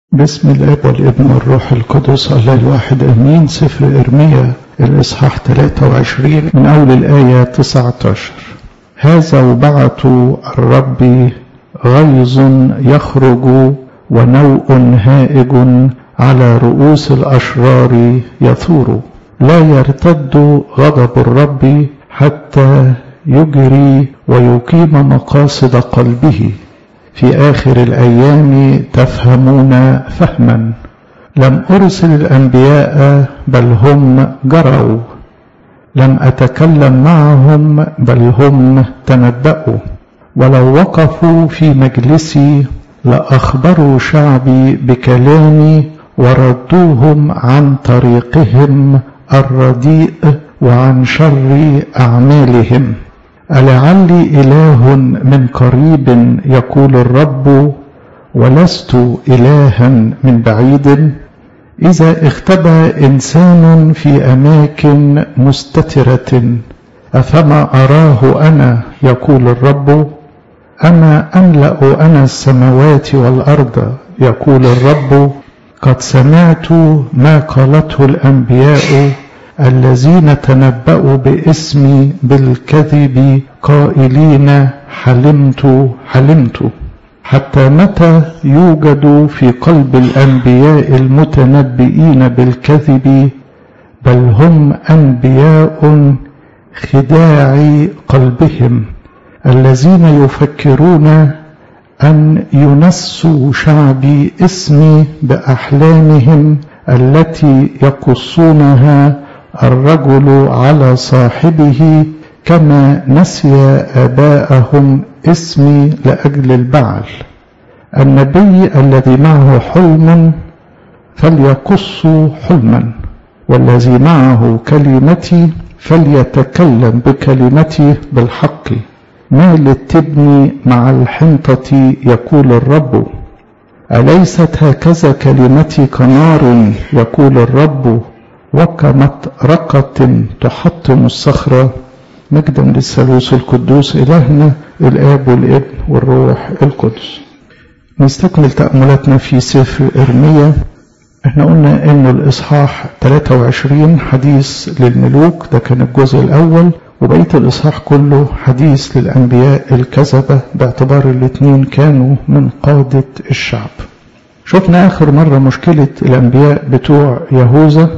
بسم الاب والابن والروح القدس الله الواحد امين سفر ارميا الاصحاح 23 من اول الايه 19 هذا وبعث الرب غيظ يخرج ونوء هائج على رؤوس الاشرار يثور لا يرتد غضب الرب حتى يجري ويقيم مقاصد قلبه في آخر الأيام تفهمون فهما لم أرسل الأنبياء بل هم جروا لم أتكلم معهم بل هم تنبأوا ولو وقفوا في مجلسي لأخبروا شعبي بكلامي وردوهم عن طريقهم الرديء وعن شر أعمالهم ألعلي إله من قريب يقول الرب ولست إلها من بعيد إذا اختبى إنسان في أماكن مستترة أفما أراه أنا يقول الرب أما أملأ أنا السماوات والأرض يقول الرب قد سمعت ما قالته الأنبياء الذين تنبأوا باسمي بالكذب قائلين حلمت حلمت حتى متى يوجد في قلب الأنبياء المتنبئين بالكذب بل هم أنبياء خداع قلبهم الذين يفكرون أن ينسوا شعبي اسمي بأحلامهم التي يقصونها الرجل على صاحبه كما نسي آباءهم اسمي لأجل البعل النبي الذي معه حلم فليقص حلما والذي معه كلمتي فليتكلم بكلمتي بالحق ما للتبن مع الحنطة يقول الرب أليست هكذا كلمتي كنار يقول الرب وكمطرقة تحطم الصخرة مجدا للثالوث القدوس إلهنا الآب والابن والروح القدس نستكمل تأملاتنا في سفر إرميا احنا قلنا ان الإصحاح 23 حديث للملوك ده كان الجزء الأول وبقية الإصحاح كله حديث للأنبياء الكذبة باعتبار الاثنين كانوا من قادة الشعب شفنا آخر مرة مشكلة الأنبياء بتوع يهوذا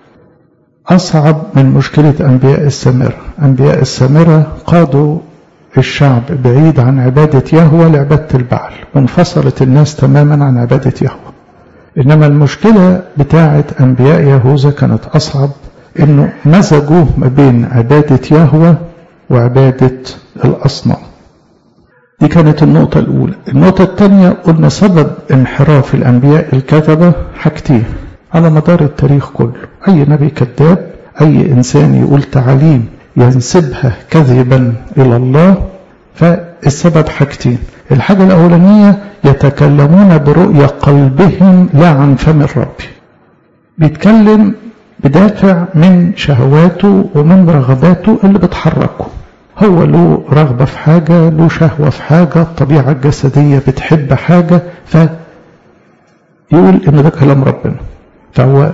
أصعب من مشكلة أنبياء السامرة أنبياء السامرة قادوا الشعب بعيد عن عبادة يهوى لعبادة البعل وانفصلت الناس تماما عن عبادة يهوى إنما المشكلة بتاعة أنبياء يهوذا كانت أصعب إنه مزجوا ما بين عبادة يهوى وعبادة الأصنام دي كانت النقطة الأولى النقطة الثانية قلنا سبب انحراف الأنبياء الكذبة حاجتين على مدار التاريخ كله أي نبي كذاب أي إنسان يقول تعاليم ينسبها كذبا إلى الله فالسبب حاجتين الحاجة الأولانية يتكلمون برؤية قلبهم لا عن فم الرب بيتكلم بدافع من شهواته ومن رغباته اللي بتحركه هو له رغبة في حاجة له شهوة في حاجة الطبيعة الجسدية بتحب حاجة فيقول إن ده كلام ربنا فهو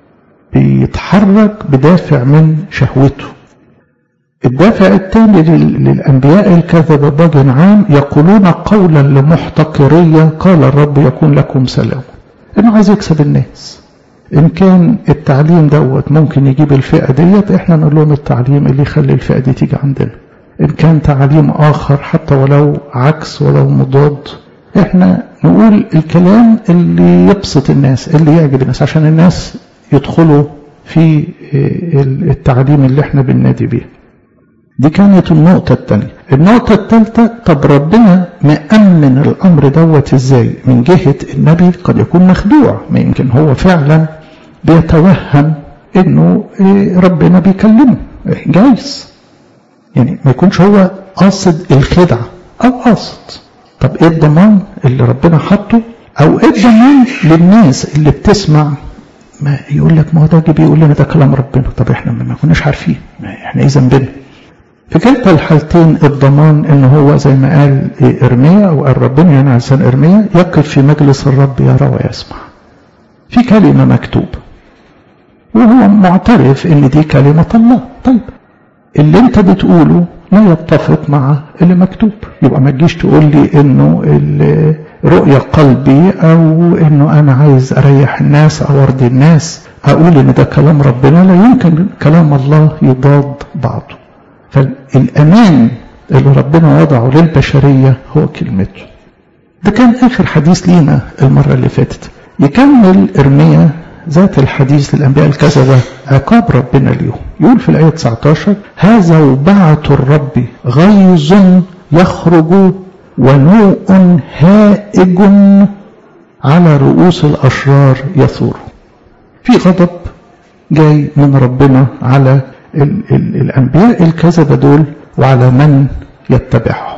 بيتحرك بدافع من شهوته الدافع الثاني للأنبياء الكذبة بوجه عام يقولون قولا لمحتقرية قال الرب يكون لكم سلام إنه عايز يكسب الناس إن كان التعليم دوت ممكن يجيب الفئة ديت إحنا نقول لهم التعليم اللي يخلي الفئة دي تيجي عندنا إن كان تعليم آخر حتى ولو عكس ولو مضاد إحنا نقول الكلام اللي يبسط الناس اللي يعجب الناس عشان الناس يدخلوا في التعليم اللي احنا بننادي بيه دي كانت النقطة الثانية النقطة الثالثة طب ربنا مأمن الأمر دوت ازاي من جهة النبي قد يكون مخدوع ما يمكن هو فعلا بيتوهم انه ربنا بيكلمه جايز يعني ما يكونش هو قاصد الخدعة او قاصد طب ايه الضمان اللي ربنا حطه او ايه الضمان للناس اللي بتسمع ما يقول لك ما هو ده بيقول لنا ده كلام ربنا طب احنا ما كناش عارفين احنا ايه ذنبنا في كلتا الحالتين الضمان ان هو زي ما قال ارميا او قال ربنا يعني على لسان ارميا يقف في مجلس الرب يرى ويسمع في كلمة مكتوبة وهو معترف ان دي كلمة الله طيب اللي انت بتقوله لا يتفق مع اللي مكتوب يبقى ما تجيش تقول لي انه رؤية قلبي او انه انا عايز اريح الناس او ارضي الناس اقول ان ده كلام ربنا لا يمكن كلام الله يضاد بعضه فالامان اللي ربنا وضعه للبشرية هو كلمته ده كان اخر حديث لينا المرة اللي فاتت يكمل ارميا ذات الحديث للأنبياء الكذبة عقاب ربنا اليوم يقول في الآية 19 هذا وبعة الرب غيظ يخرج ونوء هائج على رؤوس الأشرار يثور في غضب جاي من ربنا على ال ال الأنبياء الكذبة دول وعلى من يتبعهم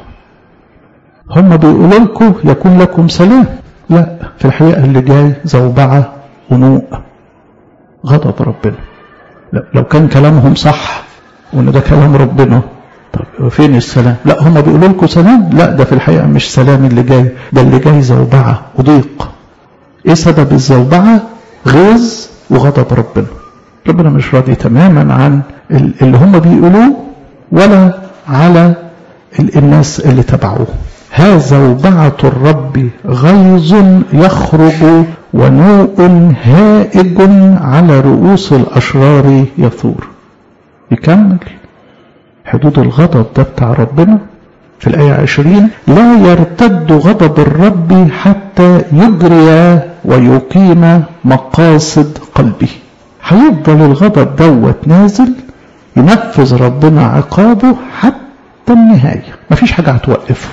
هم بيقولوا لكم يكون لكم سلام لا في الحقيقة اللي جاي زوبعة ونوء غضب ربنا لو كان كلامهم صح وان ده كلام ربنا طب فين السلام لا هم بيقولوا لكم سلام لا ده في الحقيقة مش سلام اللي جاي ده اللي جاي زوبعة وضيق ايه سبب الزوبعة غيظ وغضب ربنا ربنا مش راضي تماما عن اللي هم بيقولوه ولا على الناس اللي تبعوه هذا وبعة الرب غيظ يخرج ونوء هائج على رؤوس الأشرار يثور يكمل حدود الغضب ده بتاع ربنا في الآية عشرين لا يرتد غضب الرب حتى يجري ويقيم مقاصد قلبه هيفضل الغضب دوت نازل ينفذ ربنا عقابه حتى النهاية مفيش حاجة هتوقفه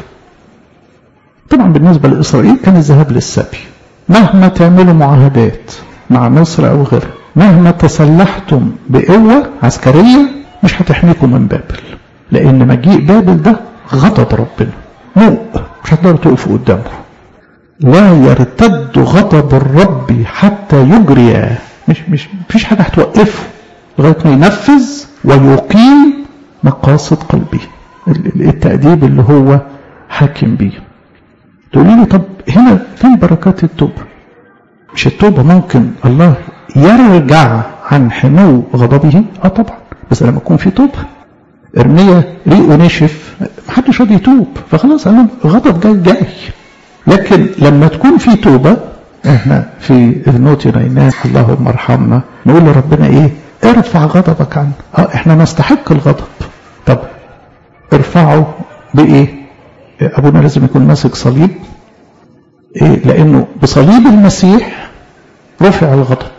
طبعا بالنسبة لإسرائيل كان الذهاب للسبي مهما تعملوا معاهدات مع مصر أو غيرها مهما تسلحتم بقوة عسكرية مش هتحميكم من بابل لأن مجيء بابل ده غضب ربنا موء مش هتقدروا تقفوا قدامه لا يرتد غضب الرب حتى يجري مش مش مفيش حاجة هتوقفه لغاية ما ينفذ ويقيم مقاصد قلبه التأديب اللي هو حاكم بيه تقولي لي طب هنا فين بركات التوبة مش التوبة ممكن الله يرجع عن حمو غضبه اه طبعا بس لما يكون في توبة ارميا ريقه نشف محدش راضي يتوب فخلاص انا غضب جاي جاي لكن لما تكون في توبة احنا في النوتي ناينات اللهم ارحمنا نقول لربنا ايه ارفع غضبك عنا اه احنا نستحق الغضب طب ارفعه بايه ابونا لازم يكون ماسك صليب إيه لانه بصليب المسيح رفع الغضب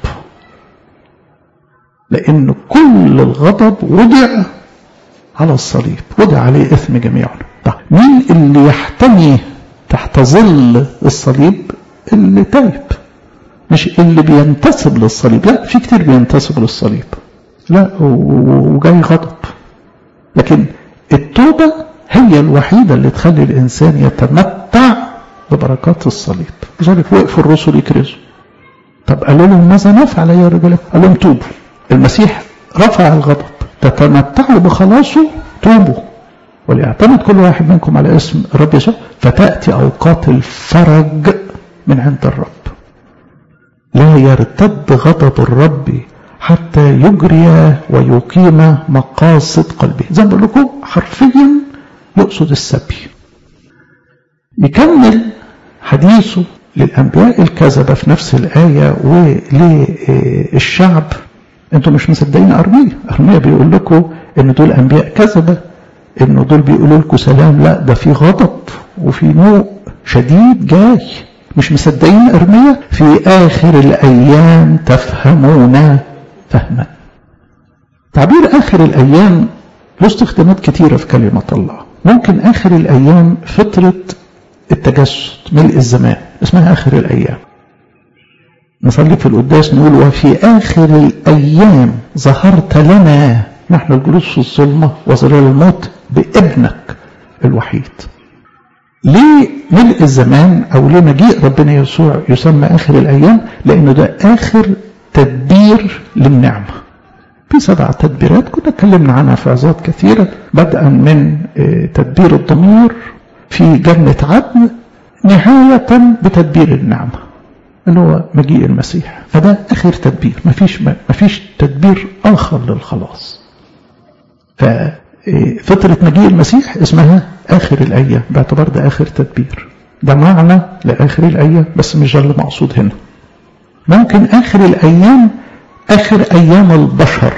لان كل الغضب وضع على الصليب وضع عليه اثم جميعنا طيب مين اللي يحتمي تحت ظل الصليب اللي تايب مش اللي بينتسب للصليب لا في كتير بينتسب للصليب لا وجاي غضب لكن التوبة هي الوحيدة اللي تخلي الإنسان يتمتع ببركات الصليب لذلك وقف الرسل يكرزوا طب قالوا لهم ماذا نفعل يا رجال قال لهم توبوا المسيح رفع الغضب تتمتعوا بخلاصه توبوا وليعتمد كل واحد منكم على اسم الرب يسوع فتأتي أوقات الفرج من عند الرب لا يرتد غضب الرب حتى يجري ويقيم مقاصد قلبه زي ما بقول لكم حرفيا يقصد السبي يكمل حديثه للأنبياء الكذبة في نفس الآية وللشعب انتوا مش مصدقين أرمية أرمية بيقول لكم ان دول أنبياء كذبة ان دول بيقولوا لكم سلام لا ده في غضب وفي نوء شديد جاي مش مصدقين أرمية في آخر الأيام تفهمون فهما تعبير آخر الأيام له استخدامات كتيرة في كلمة الله ممكن آخر الأيام فترة التجسد ملء الزمان اسمها آخر الأيام نصلي في القداس نقول وفي آخر الأيام ظهرت لنا نحن الجلوس في الظلمة وظلال الموت بابنك الوحيد ليه ملء الزمان أو ليه مجيء ربنا يسوع يسمى آخر الأيام لأنه ده آخر تدبير للنعمة في سبع تدبيرات كنا اتكلمنا عنها في عظات كثيرة بدءا من تدبير الضمير في جنة عدن نهاية بتدبير النعمة اللي هو مجيء المسيح فده آخر تدبير مفيش مفيش تدبير آخر للخلاص ففترة مجيء المسيح اسمها آخر الأيام باعتبار ده آخر تدبير ده معنى لآخر الأيام بس مش ده اللي مقصود هنا ممكن آخر الأيام آخر أيام البشر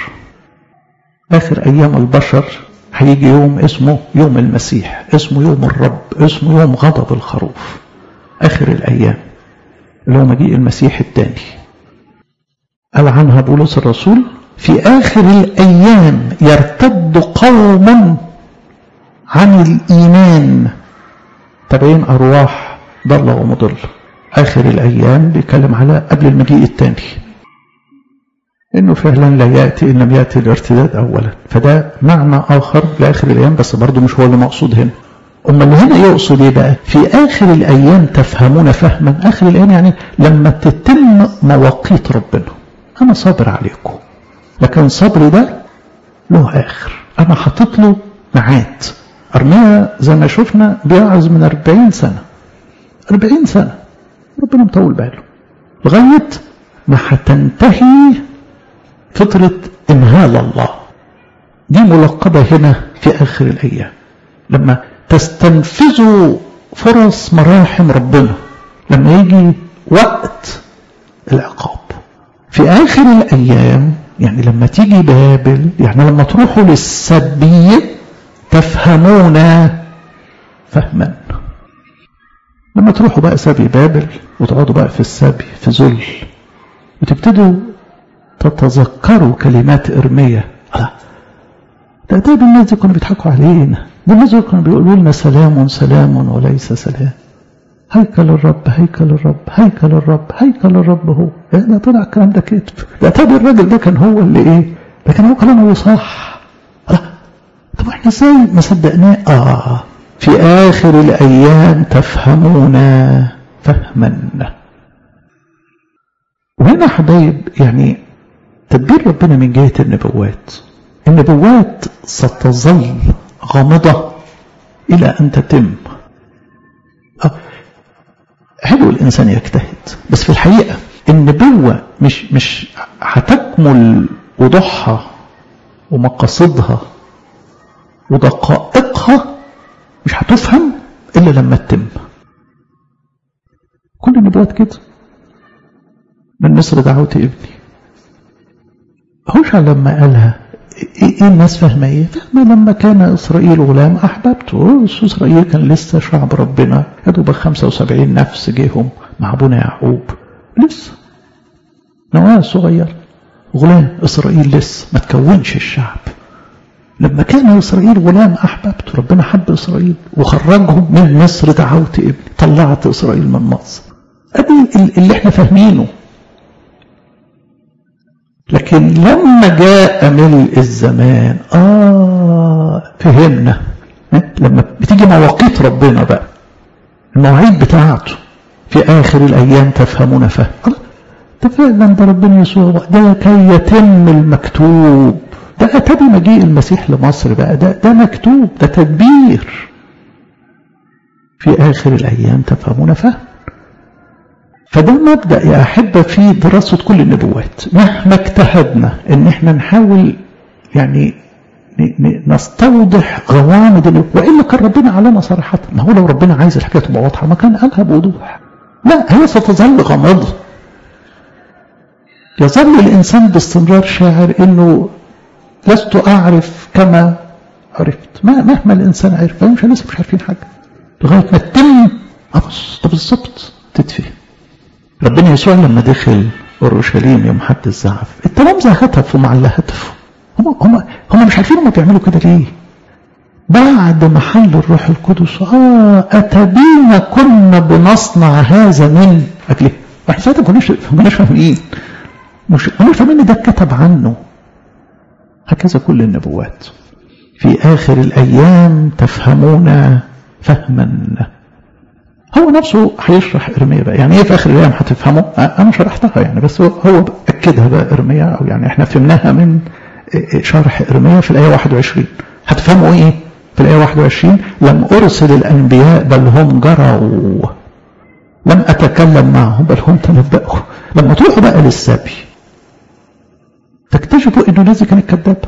آخر أيام البشر هيجي يوم اسمه يوم المسيح اسمه يوم الرب اسمه يوم غضب الخروف آخر الأيام اللي هو مجيء المسيح الثاني قال عنها بولس الرسول في آخر الأيام يرتد قوما عن الإيمان تابعين أرواح ضالة ومضلة آخر الأيام بيتكلم على قبل المجيء الثاني إنه فعلا لا يأتي إن لم يأتي الارتداد أولا فده معنى آخر لآخر الأيام بس برضه مش هو اللي مقصود هنا أما اللي هنا يقصد إيه بقى في آخر الأيام تفهمون فهما آخر الأيام يعني لما تتم مواقيت ربنا أنا صابر عليكم لكن صبري ده له آخر أنا حاطط له ميعاد أرميا زي ما شفنا بيعظ من 40 سنة 40 سنة ربنا مطول باله لغاية ما هتنتهي فترة إمهال الله دي ملقبة هنا في آخر الأيام لما تستنفذوا فرص مراحم ربنا لما يجي وقت العقاب في آخر الأيام يعني لما تيجي بابل يعني لما تروحوا للسبي تفهمون فهما لما تروحوا بقى سبي بابل وتقعدوا بقى في السبي في ذل وتبتدوا تتذكروا كلمات إرمية ده ده الناس دي كانوا بيضحكوا علينا ده الناس دي كانوا بيقولوا لنا سلام سلام وليس سلام هيكل الرب هيكل الرب هيكل الرب هيكل الرب هو إيه ده طلع الكلام ده كذب ده تابع الراجل ده كان هو اللي ايه لكن هو كلامه صح طب احنا ازاي ما صدقناه اه في اخر الايام تفهمون فهما وهنا حبايب يعني تدبير ربنا من جهة النبوات النبوات ستظل غامضة إلى أن تتم أه. حلو الإنسان يجتهد بس في الحقيقة النبوة مش مش هتكمل وضوحها ومقاصدها ودقائقها مش هتفهم إلا لما تتم كل النبوات كده من مصر دعوت ابني هوش لما قالها ايه الناس فاهمه ايه فاهمه لما كان اسرائيل غلام احببته اسرائيل كان لسه شعب ربنا يا دوب 75 نفس جيهم مع ابونا يعقوب لسه نواه صغير غلام اسرائيل لسه ما تكونش الشعب لما كان اسرائيل غلام احببته ربنا حب اسرائيل وخرجهم من مصر دعوت ابني طلعت اسرائيل من مصر ادي اللي احنا فاهمينه لكن لما جاء ملء الزمان آه فهمنا لما بتيجي مواقيت ربنا بقى المواعيد بتاعته في آخر الأيام تفهمون فهم ده فعلا ده ربنا يسوع ده كي يتم المكتوب ده أتى مجيء المسيح لمصر بقى ده ده مكتوب ده تدبير في آخر الأيام تفهمون فهم فده مبدأ يا أحبة في دراسة كل النبوات مهما اجتهدنا ان احنا نحاول يعني نستوضح غوامض وإلا كان ربنا علينا صراحة ما هو لو ربنا عايز الحكاية تبقى واضحة ما كان قالها بوضوح لا هي ستظل غامضة يظل الإنسان باستمرار شاعر إنه لست أعرف كما عرفت ما مهما الإنسان عرف مش لسه مش عارفين حاجة لغاية ما تتم طب بالظبط تتفهم ربنا يسوع لما دخل اورشليم يوم حد الزعف التلامذه هتفوا مع اللي هتفوا هم هم هم مش عارفين هم بيعملوا كده ليه بعد ما حل الروح القدس اه اتبينا كنا بنصنع هذا من اجله احنا ساعتها ما كناش كناش فاهمين مش كناش فاهمين ده اتكتب عنه هكذا كل النبوات في اخر الايام تفهمون فهما هو نفسه هيشرح ارميا بقى يعني ايه في اخر الايام هتفهمه انا شرحتها يعني بس هو هو يأكدها بقى إرميا أو يعني احنا فهمناها من شرح إرميا في الآية 21 هتفهموا إيه في الآية 21 لم أرسل الأنبياء بل هم جروا لم أتكلم معهم بل هم تنبأوا لما تروحوا بقى للسبي تكتشفوا إنه الناس دي كانت كذابة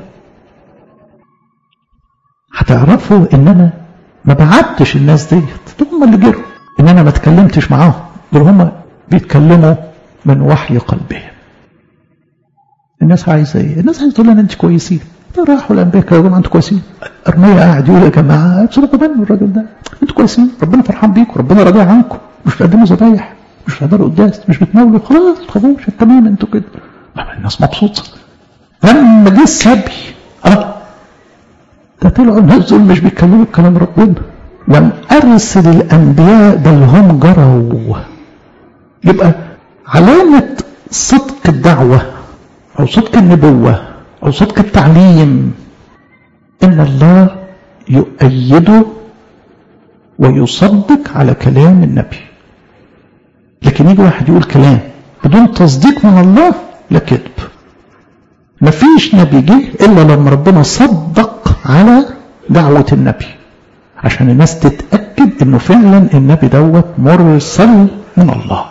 هتعرفوا إن أنا ما بعتش الناس ديت دول هم اللي جروا إن أنا ما اتكلمتش معاهم دول هم بيتكلموا من وحي قلبهم الناس عايزه ايه؟ الناس عايزه تقول لنا انت كويسين راحوا الانبياء يا جماعه انتوا كويسين ارميا قاعد يقول يا جماعه ابصروا بالنا الراجل ده انتوا كويسين ربنا فرحان بيكم ربنا راضي عنكم مش بتقدموا ذبايح مش بتقدروا قداس مش بتناولوا خلاص ما تخافوش تمام انتوا كده الناس مبسوطه لما جه السبي اه ده طلعوا الناس دول مش بيتكلموا بكلام ربنا لم ارسل الانبياء بل هم جروا يبقى علامه صدق الدعوه او صدق النبوه او صدق التعليم ان الله يؤيده ويصدق على كلام النبي لكن يجي واحد يقول كلام بدون تصديق من الله لا كذب مفيش نبي جه الا لما ربنا صدق على دعوه النبي عشان الناس تتاكد انه فعلا النبي دوت مرسل من الله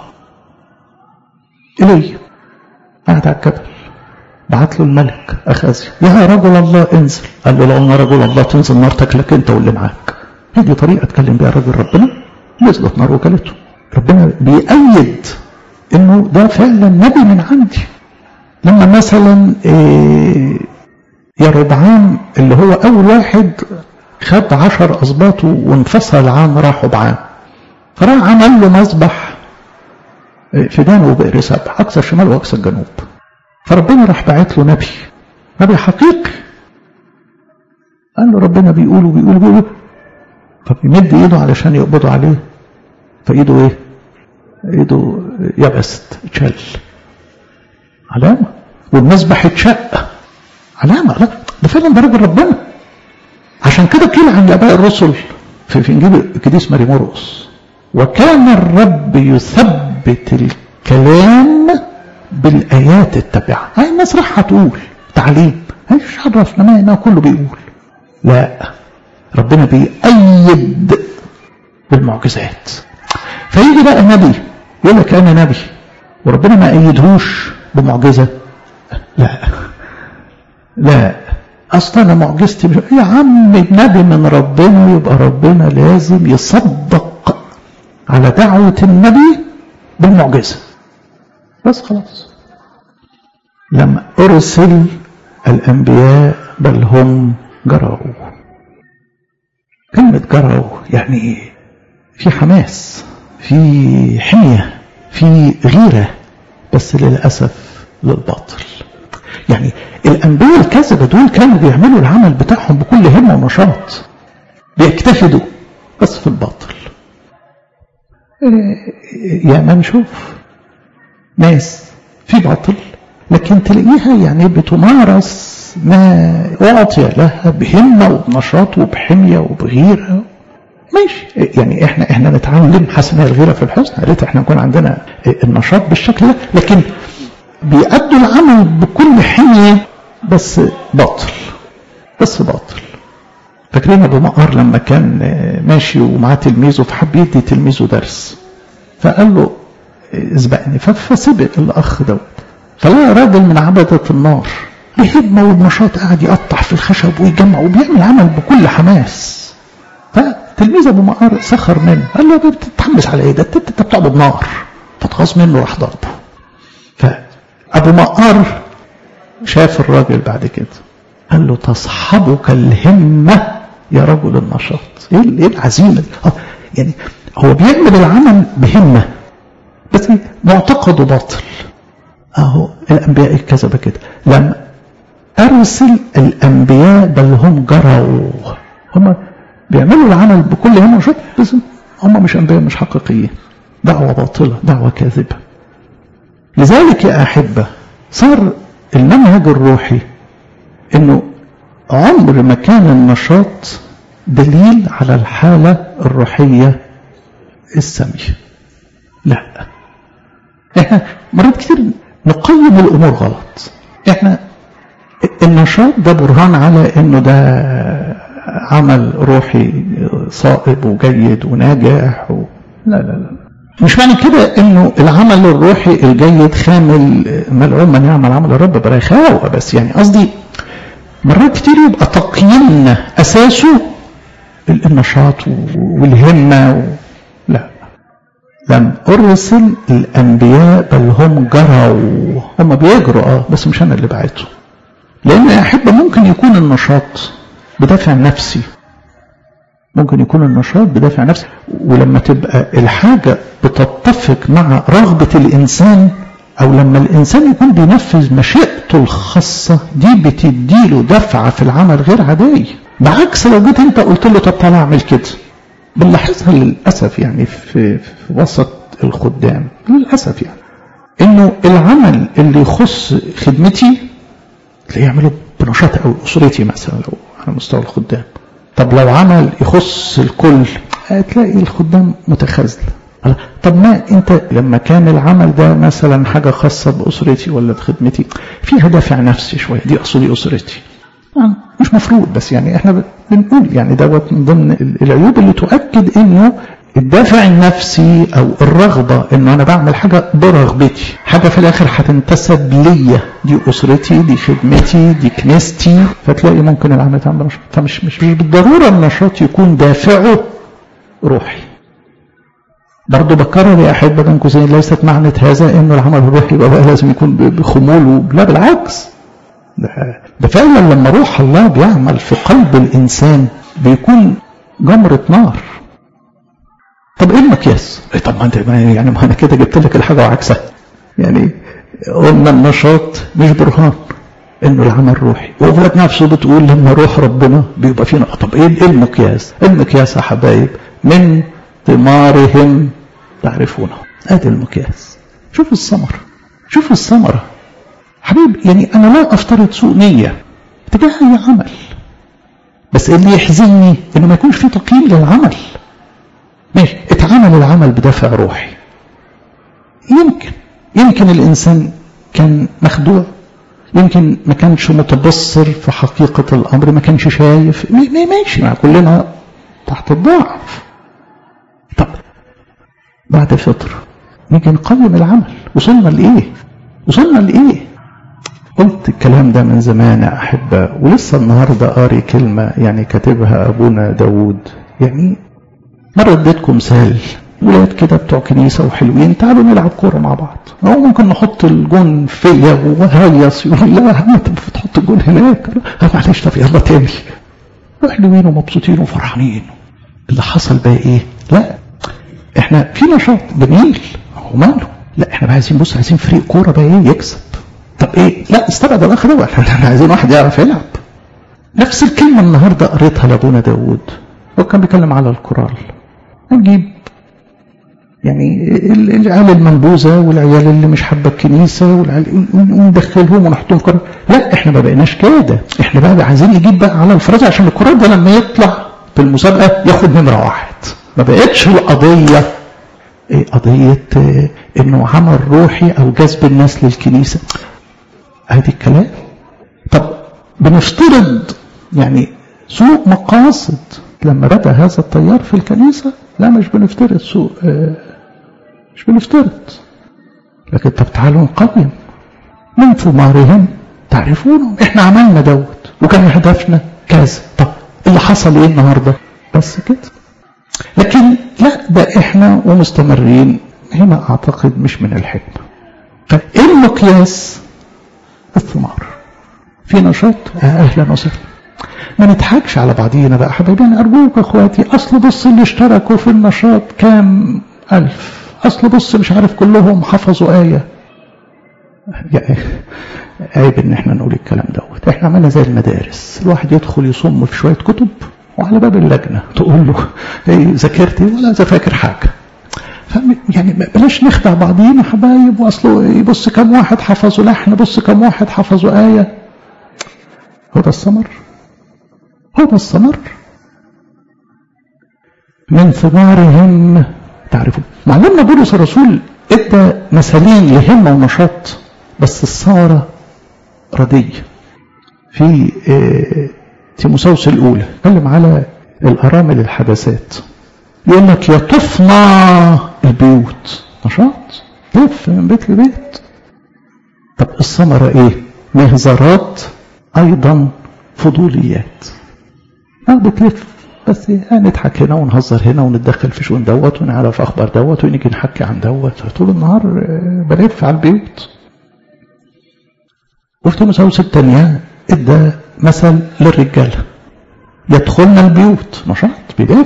الي قاعد على الجبل بعت له الملك اخازي يا رجل الله انزل قال له لو انا رجل الله تنزل نار تاكلك انت واللي معاك هي دي طريقه اتكلم بيها راجل ربنا نزلت نار وكلته ربنا بيأيد انه ده فعلا نبي من عندي لما مثلا إيه يا ربعام اللي هو اول واحد خد عشر اسباط وانفصل عن رحبعام فراح عمل له مذبح في دان وبئر سبع اقصى الشمال واقصى الجنوب فربنا راح باعت له نبي نبي حقيقي قال له ربنا بيقول وبيقول وبيقول فبيمد ايده علشان يقبضوا عليه فايده ايه ايده يبست اتشل علامة والمذبح اتشق علامة لا ده فعلا ده راجل ربنا عشان كده قيل عن اباء الرسل في, في انجيل القديس ماري مرقس وكان الرب يثبت الكلام بالايات التابعه هاي الناس راح تقول تعليم ايش عرفنا ما هنا كله بيقول لا ربنا بيأيد بالمعجزات فيجي بقى نبي يقول لك انا نبي وربنا ما أيدهوش بمعجزة لا لا اصلا معجزتي مش يا عم النبي من ربنا يبقى ربنا لازم يصدق على دعوة النبي بالمعجزة بس خلاص لم أرسل الأنبياء بل هم جروا كلمة جروا يعني في حماس في حمية في غيرة بس للأسف للباطل يعني الأنبياء الكذبة دول كانوا بيعملوا العمل بتاعهم بكل همة ونشاط بيجتهدوا بس في الباطل يا ما نشوف ناس في باطل لكن تلاقيها يعني بتمارس ما أعطي لها بهمة وبنشاط وبحمية وبغيرة ماشي يعني احنا احنا نتعلم حسنا الغيرة في الحسن يا ريت احنا نكون عندنا النشاط بالشكل ده لكن بيأدوا العمل بكل حمية بس باطل بس باطل فاكرين ابو مقر لما كان ماشي ومعاه تلميذه فحب يدي تلميذه درس فقال له اسبقني فسبق الاخ دوت فلقى راجل من عبدة النار بهمة وبنشاط قاعد يقطع في الخشب ويجمع وبيعمل عمل بكل حماس فتلميذ ابو مقر سخر منه قال له بتتحمس على ايه ده انت بتعبد نار فتغاظ منه راح ضربه فابو مقر شاف الراجل بعد كده قال له تصحبك الهمة يا رجل النشاط ايه العزيمة دي يعني هو بيعمل العمل بهمة بس معتقده باطل اهو الانبياء الكذبة كده لم ارسل الانبياء بل هم جروا هم بيعملوا العمل بكل هم شوف بس هم مش انبياء مش حقيقيين دعوة باطلة دعوة كاذبة لذلك يا أحبة صار المنهج الروحي انه عمر ما كان النشاط دليل على الحالة الروحية السامية لا احنا مرات كتير نقيم الامور غلط احنا النشاط ده برهان على انه ده عمل روحي صائب وجيد وناجح و... لا لا لا مش معنى كده انه العمل الروحي الجيد خامل ملعون من يعمل عمل الرب برخاوة بس يعني قصدي مرات كتير يبقى تقييمنا اساسه النشاط والهمة و... لا لم ارسل الانبياء بل هم جروا هم بيجروا اه بس مش انا اللي بعته لان يا احبه ممكن يكون النشاط بدافع نفسي ممكن يكون النشاط بدافع نفسي ولما تبقى الحاجة بتتفق مع رغبة الإنسان أو لما الإنسان يكون بينفذ مشيئته الخاصة دي بتديله دفعة في العمل غير عادية بعكس لو جيت أنت قلت له طب تعالى أعمل كده بنلاحظها للأسف يعني في, في وسط الخدام للأسف يعني إنه العمل اللي يخص خدمتي تلاقيه يعمله بنشاط أو أسرتي مثلا لو على مستوى الخدام طب لو عمل يخص الكل هتلاقي الخدام متخاذل طب ما انت لما كان العمل ده مثلا حاجة خاصة بأسرتي ولا بخدمتي فيها دافع نفسي شوية دي أقصدي أسرتي مش مفروض بس يعني احنا بنقول يعني دوت من ضمن العيوب اللي تؤكد انه الدافع النفسي او الرغبة انه انا بعمل حاجة برغبتي حاجة في الاخر هتنتسب ليا دي اسرتي دي خدمتي دي كنيستي فتلاقي ممكن العمل تعمل نشاط فمش مش بالضرورة النشاط يكون دافعه روحي برضه بكرر يا احبة بين قوسين ليست معنى هذا انه العمل الروحي يبقى بقى لازم يكون بخمول لا بالعكس ده, ده فعلا لما روح الله بيعمل في قلب الانسان بيكون جمرة نار طب ايه المقياس؟ إيه طب ما انت يعني ما انا كده جبت لك الحاجه وعكسها. يعني قلنا النشاط مش برهان انه العمل روحي وفلات نفسه بتقول لما روح ربنا بيبقى فينا طب ايه ايه المقياس؟ المقياس يا حبايب من ثمارهم تعرفونه ادي المقياس شوف الثمر شوف الثمره حبيب يعني انا لا افترض سوء نيه تجاه اي عمل بس اللي يحزنني انه ما يكونش في تقييم للعمل ماشي اتعامل العمل بدافع روحي يمكن يمكن الإنسان كان مخدوع يمكن ما كانش متبصر في حقيقة الأمر ما كانش شايف ماشي مع كلنا تحت الضعف طب بعد فترة نيجي نقيم العمل وصلنا لإيه وصلنا لإيه قلت الكلام ده من زمان يا أحبة ولسه النهاردة قاري كلمة يعني كاتبها أبونا داود يعني مرة اديتكم مثال ولاد كده بتوع كنيسة وحلوين تعالوا نلعب كورة مع بعض أو ممكن نحط الجون فيا وهيص يقول لا انت بتحط الجون هناك لا معلش طب يلا تاني وحلوين ومبسوطين وفرحانين اللي حصل بقى ايه؟ لا احنا في نشاط جميل هو ماله؟ لا احنا بقى عايزين بص عايزين فريق كورة بقى ايه يكسب طب ايه؟ لا استبعد الاخ ده احنا عايزين واحد يعرف يلعب نفس الكلمة النهاردة قريتها لابونا داوود هو كان بيتكلم على الكورال نجيب يعني العيال المنبوذة والعيال اللي مش حابة الكنيسة والعيال وندخلهم ونحطهم كرة لا احنا ما بقيناش كده احنا بقى عايزين نجيب بقى على الفرازة عشان الكرة ده لما يطلع في المسابقة ياخد نمرة واحد ما بقتش القضية ايه قضية ايه انه عمل روحي او جذب الناس للكنيسة ادي الكلام طب بنفترض يعني سوء مقاصد لما بدا هذا التيار في الكنيسة لا مش بنفترض سوء اه مش بنفترض لكن طب تعالوا نقيم من ثمارهم تعرفونهم احنا عملنا دوت وكان هدفنا كذا طب اللي حصل ايه النهارده بس كده لكن لا ده احنا ومستمرين هنا اعتقد مش من الحكمه فايه المقياس الثمار في نشاط اهلا وسهلا ما نضحكش على بعضينا بقى حبايبي ارجوك اخواتي اصل بص اللي اشتركوا في النشاط كام الف اصل بص مش عارف كلهم حفظوا ايه يعني عيب ان احنا نقول الكلام دوت احنا عملنا زي المدارس الواحد يدخل يصم في شويه كتب وعلى باب اللجنه تقول له ايه ذاكرتي ولا فاكر حاجه يعني بلاش نخدع بعضينا حبايب واصله يبص كم واحد حفظوا لحن بص كم واحد حفظوا ايه هو ده الثمر هو ده الثمر من ثمارهم تعرفون معلمنا بولس الرسول ادى مثالين لهمه ونشاط بس الثمرة ردية في تيموساوس الأولى اتكلم على الأرامل الحدثات يقول لك يطفنا البيوت نشاط لف من بيت لبيت طب الثمرة ايه مهزرات ايضا فضوليات اه بتلف بس نضحك هنا ونهزر هنا ونتدخل في شؤون دوت ونعرف اخبار دوت ونيجي نحكي عن دوت طول النهار بلف على البيوت وفي تيموساوس الثانية ادى مثل للرجالة يدخلن البيوت نشاط بيلف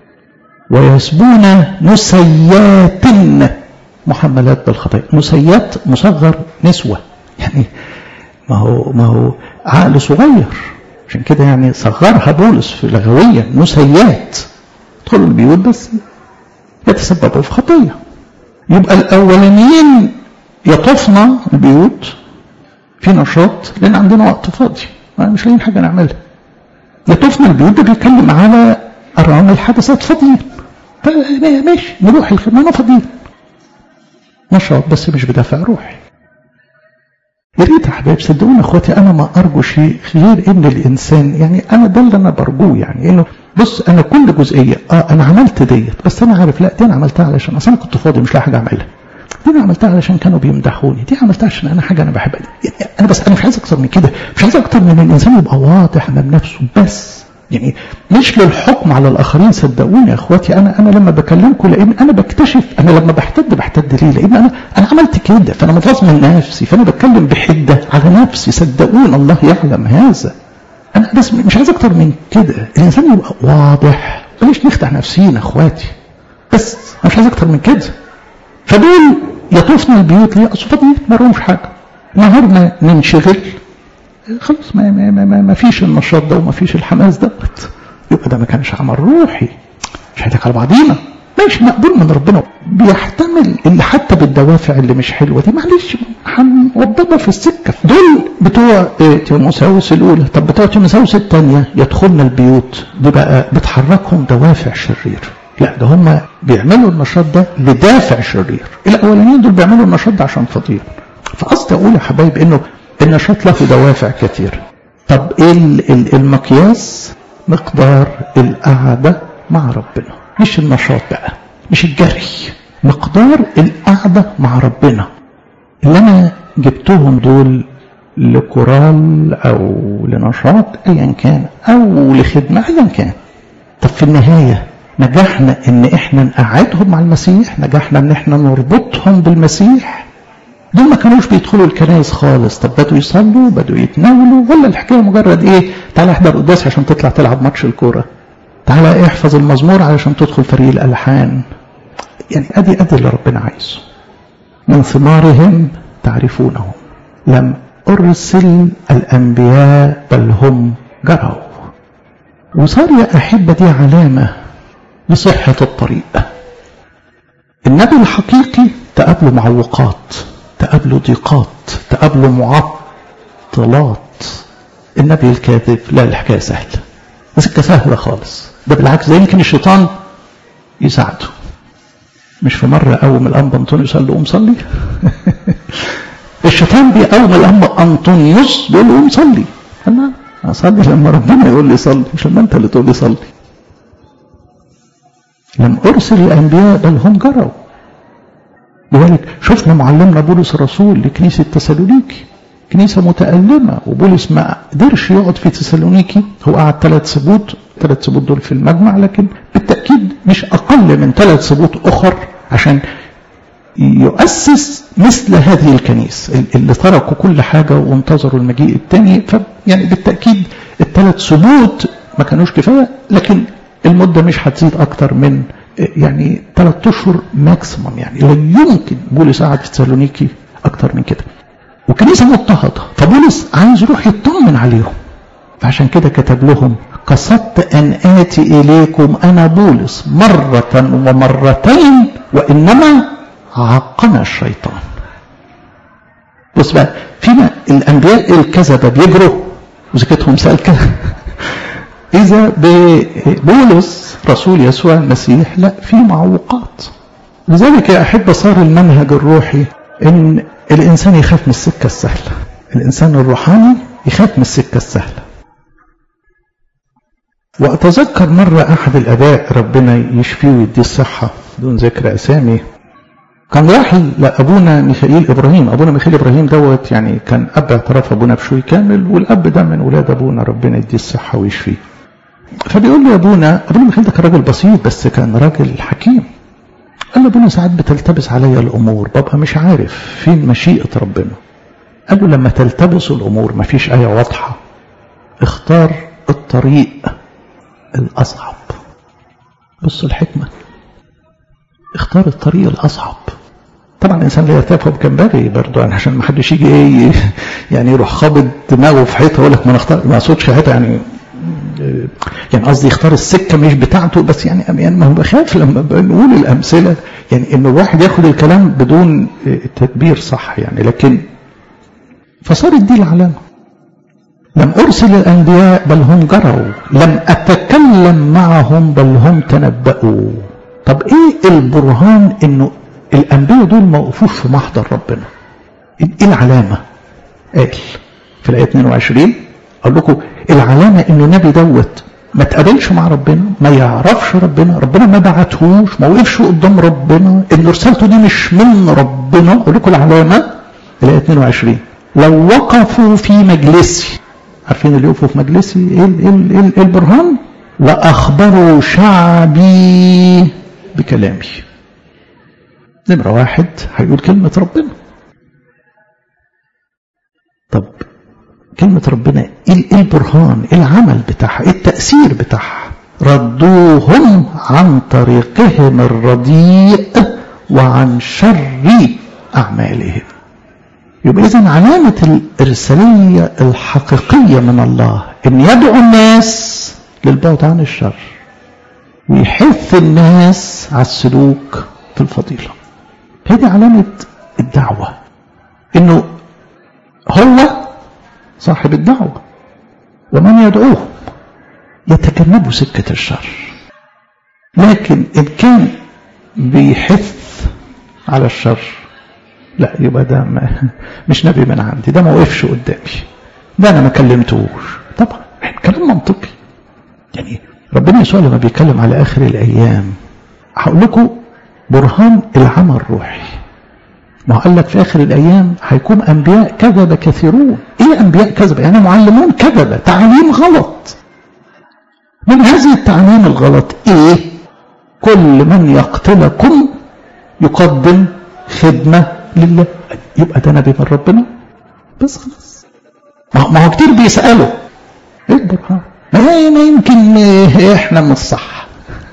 ويسبون نسيات محملات بالخطايا نسيات مصغر نسوة يعني ما هو ما هو عقل صغير عشان كده يعني صغرها بولس في لغويا نسيات يدخلوا البيوت بس يتسببوا في خطية يبقى الأولانيين يطفنا البيوت في نشاط لأن عندنا وقت فاضي مش لاقيين حاجة نعملها يطفنا البيوت ده بيتكلم على أرامل حدثات فاضيين ماشي نروح الخدمة فاضيين نشاط بس مش بدافع روحي يا ريت يا حبايب صدقوني اخواتي انا ما ارجو شيء غير ان الانسان يعني انا ده اللي انا برجوه يعني انه بص انا كل جزئيه اه انا عملت ديت بس انا عارف لا دي انا عملتها علشان اصل انا كنت فاضي مش لاقي حاجه اعملها دي انا عملتها علشان كانوا بيمدحوني دي عملتها عشان انا حاجه انا بحبها يعني انا بس انا مش عايز اكتر من كده مش عايز اكتر من الانسان يبقى واضح امام نفسه بس يعني مش للحكم على الاخرين صدقوني يا اخواتي انا انا لما بكلمكم لان انا بكتشف انا لما بحتد بحتد ليه لان انا انا عملت كده فانا متغاظ من نفسي فانا بتكلم بحده على نفسي صدقوني الله يعلم هذا انا بس مش عايز اكتر من كده الانسان يبقى واضح بلاش نخدع نفسينا اخواتي بس انا مش عايز اكتر من كده فدول يطوفنا البيوت ليه اصل فاضيين ما لهمش حاجه نهارنا ننشغل خلاص ما, ما, ما, ما فيش النشاط ده وما فيش الحماس دوت يبقى ده ما كانش عمل روحي مش هيتك على بعضينا ماشي مقبول من ربنا بيحتمل اللي حتى بالدوافع اللي مش حلوه دي معلش هنوضبها في السكه دول بتوع تيموساوس الاولى طب بتوع تيموساوس الثانيه يدخلن البيوت دي بقى بتحركهم دوافع شرير لا ده هم بيعملوا النشاط ده لدافع شرير الاولانيين دول بيعملوا النشاط ده عشان فضيل فقصدي اقول يا حبايب انه النشاط له دوافع كثيرة طب ايه المقياس مقدار القعدة مع ربنا مش النشاط بقى مش الجري مقدار القعدة مع ربنا اللي انا جبتهم دول لكورال او لنشاط ايا كان او لخدمة ايا كان طب في النهاية نجحنا ان احنا نقعدهم مع المسيح نجحنا ان احنا نربطهم بالمسيح دول ما كانوش بيدخلوا الكنائس خالص طب بدوا يصلوا بدوا يتناولوا ولا الحكايه مجرد ايه تعالى احضر قداس عشان تطلع تلعب ماتش الكوره تعالى احفظ المزمور علشان تدخل فريق الالحان يعني ادي ادي اللي ربنا عايزه من ثمارهم تعرفونهم لم ارسل الانبياء بل هم جروا وصار يا احبه دي علامه لصحه الطريق النبي الحقيقي تقابله معوقات تقابله ضيقات تقابله معطلات النبي الكاذب لا الحكايه سهله بس سهله خالص ده بالعكس ده يمكن الشيطان يساعده مش في مره قوم الانبا انطونيوس قال له قوم صلي الشيطان بيقوم الانبا انطونيوس بيقول له قوم صلي انا اصلي لما ربنا يقول لي صلي مش لما انت اللي تقول لي صلي لم ارسل الانبياء بل هم جروا لذلك شفنا معلمنا بولس الرسول لكنيسة تسالونيكي كنيسة متألمة وبولس ما قدرش يقعد في تسالونيكي هو قعد ثلاث سبوت ثلاث سبوت دول في المجمع لكن بالتأكيد مش أقل من ثلاث سبوت أخر عشان يؤسس مثل هذه الكنيسة اللي تركوا كل حاجة وانتظروا المجيء الثاني يعني بالتأكيد الثلاث سبوت ما كانوش كفاية لكن المدة مش هتزيد أكتر من يعني ثلاث اشهر ماكسيمم يعني لا يمكن بولس قعد في تسالونيكي اكتر من كده وكنيسه مضطهده فبولس عايز يروح يطمن عليهم فعشان كده كتب لهم قصدت ان اتي اليكم انا بولس مره ومرتين وانما عقنا الشيطان بص بقى فينا الانبياء الكذبه بيجروا وزكتهم سالكه اذا ببولس رسول يسوع المسيح لا في معوقات لذلك يا أحب صار المنهج الروحي إن الإنسان يخاف من السكة السهلة الإنسان الروحاني يخاف من السكة السهلة وأتذكر مرة أحد الآباء ربنا يشفيه ويديه الصحة دون ذكر أسامي كان راح لأبونا ميخائيل إبراهيم أبونا ميخائيل إبراهيم دوت يعني كان أب اعتراف أبونا بشوي كامل والأب ده من أولاد أبونا ربنا يديه الصحة ويشفيه فبيقول لي أبونا أبونا ميخائيل ده كان راجل بسيط بس كان راجل حكيم قال له أبونا ساعات بتلتبس عليا الأمور ببقى مش عارف فين مشيئة ربنا قال له لما تلتبس الأمور مفيش آية واضحة اختار الطريق الأصعب بص الحكمة اختار الطريق الأصعب طبعا الإنسان لا يرتفع بجنبغي برضه يعني عشان ما حدش يجي ايه يعني يروح خابط دماغه في حيطة يقول لك ما نختار ما اقصدش حيطة يعني يعني قصدي يختار السكة مش بتاعته بس يعني يعني ما هو بخاف لما بنقول الأمثلة يعني إن الواحد ياخد الكلام بدون تدبير صح يعني لكن فصارت دي العلامة لم أرسل الأنبياء بل هم جروا لم أتكلم معهم بل هم تنبأوا طب إيه البرهان إنه الأنبياء دول ما وقفوش في محضر ربنا إيه العلامة قال في الآية 22 أقول لكم العلامة إنه النبي دوت ما تقابلش مع ربنا ما يعرفش ربنا ربنا ما بعتهوش ما وقفش قدام ربنا إن رسالته دي مش من ربنا أقول لكم العلامة الآية 22 لو وقفوا في مجلسي عارفين اللي يقفوا في مجلسي ايه, إيه, إيه, إيه البرهان لأخبروا شعبي بكلامي نمرة واحد هيقول كلمة ربنا طب كلمة ربنا ايه البرهان ايه العمل بتاعها ايه التأثير بتاعها ردوهم عن طريقهم الرديء وعن شر أعمالهم يبقى إذا علامة الإرسالية الحقيقية من الله إن يدعو الناس للبعد عن الشر ويحث الناس على السلوك في الفضيلة هذه علامة الدعوة إنه هو صاحب الدعوة ومن يدعوهم يتجنبوا سكة الشر لكن إن كان بيحث على الشر لا يبقى ده ما مش نبي من عندي ده ما وقفش قدامي ده انا ما كلمتوش طبعا كلام منطقي يعني ربنا يسوع لما بيتكلم على اخر الايام هقول لكم برهان العمى الروحي ما قال لك في اخر الايام هيكون انبياء كذب كثيرون ايه انبياء كذب يعني معلمون كذبه تعليم غلط من هذه التعليم الغلط ايه كل من يقتلكم يقدم خدمه لله يبقى ده نبي من ربنا بس خلاص ما هو كتير بيسألوا ايه البرهان ما يمكن احنا من الصح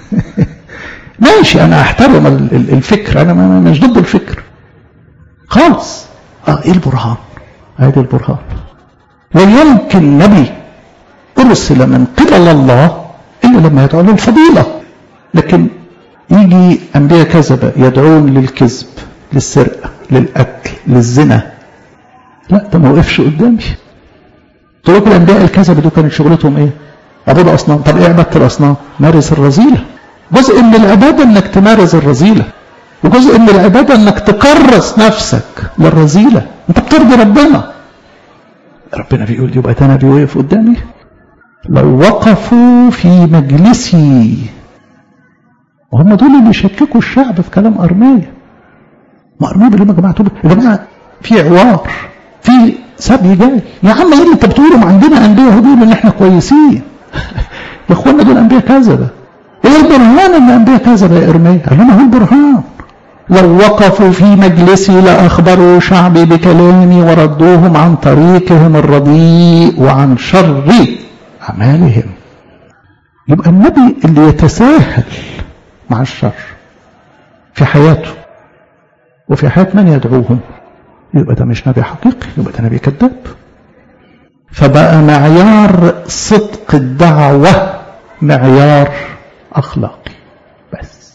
ماشي انا احترم الفكر انا مش ضد الفكر خالص اه ايه البرهان ادي البرهان لا يمكن نبي ارسل من قبل الله الا لما يدعو للفضيله لكن يجي انبياء كذبه يدعون للكذب للسرقه للقتل للزنا لا ده ما وقفش قدامي طرق الانبياء الكذبه دول كانت شغلتهم ايه؟ عبادة اصنام طب ايه عباده الاصنام؟ مارس الرذيله جزء من العباده انك تمارس الرذيله وجزء من العباده انك تكرس نفسك للرذيله انت بترضي ربنا ربنا بيقول يبقى ده نبي وقف قدامي لو وقفوا في مجلسي وهم دول اللي يشككوا الشعب في كلام ارميه ما ارميه بيقول يا جماعه يا جماعه في عوار في سبي جاي يا عم ايه اللي انت بتقوله ما عندنا انبياء بيقولوا ان احنا كويسين يا اخوانا دول انبياء كذبه ايه البرهان ان انبياء كذبه يا ارميه قال لنا هو البرهان لو وقفوا في مجلسي لأخبروا شعبي بكلامي وردوهم عن طريقهم الرديء وعن شر أعمالهم يبقى النبي اللي يتساهل مع الشر في حياته وفي حياة من يدعوهم يبقى ده مش نبي حقيقي يبقى ده نبي كذاب فبقى معيار صدق الدعوة معيار أخلاقي بس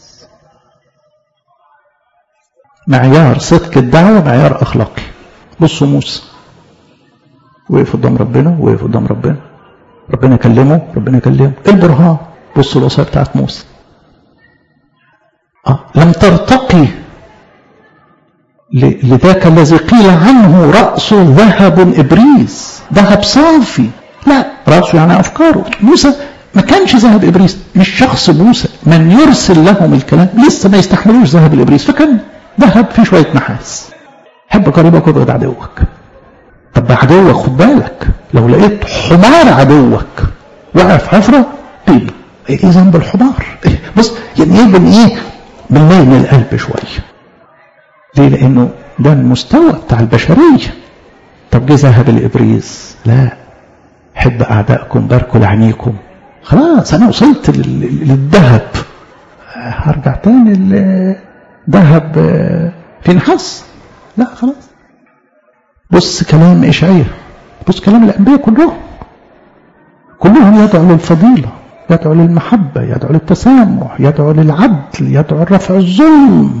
معيار صدق الدعوة معيار أخلاقي بصوا موسى وقف قدام ربنا وقف قدام ربنا ربنا كلمه ربنا كلمه البرهان بصوا الوصايا بتاعت موسى آه. لم ترتقي لذاك الذي قيل عنه رأسه ذهب إبريس ذهب صافي لا رأسه يعني أفكاره موسى ما كانش ذهب إبريس مش شخص موسى من يرسل لهم الكلام لسه ما يستحملوش ذهب الإبريس فكان ذهب فيه شوية نحاس حب قريبك وابعد عدوك طب عدوك خد بالك لو لقيت حمار عدوك وقع في حفرة طيب ايه ذنب الحمار بص يعني ايه بن ايه بنميل القلب شويه ليه لانه ده المستوى بتاع البشريه طب جه ذهب الابريس لا حب اعدائكم باركوا لعينيكم خلاص انا وصلت للذهب هرجع تاني الذهب في نحاس لا خلاص بص كلام اشعياء بص كلام الانبياء كلهم كلهم يدعو للفضيله يدعو للمحبة يدعو للتسامح يدعو للعدل يدعو لرفع الظلم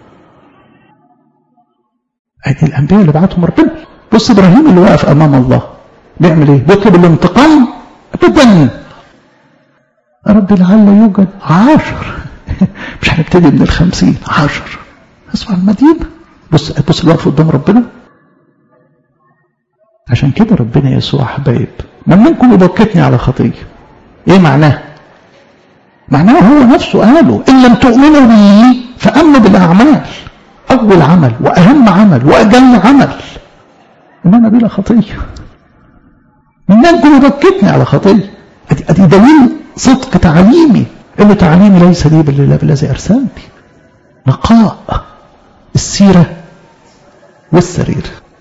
هذه الأنبياء اللي بعتهم ربنا بص إبراهيم اللي واقف أمام الله بيعمل إيه بيطلب الانتقام أبدا رب لعل يوجد عشر مش هنبتدي من الخمسين عشر اسمع المدينة بص بص الوقف قدام ربنا عشان كده ربنا يسوع حبايب من منكم يبكتني على خطيه ايه معناه معناه هو نفسه قاله ان لم تؤمنوا بي فامنوا بالاعمال اول عمل واهم عمل واجل عمل ان انا بلا خطيه من منكم يبكتني على خطيه ادي ادي دليل صدق تعليمي ان تعليمي ليس لي بل لله بالذي ارسلني نقاء السيره والسرير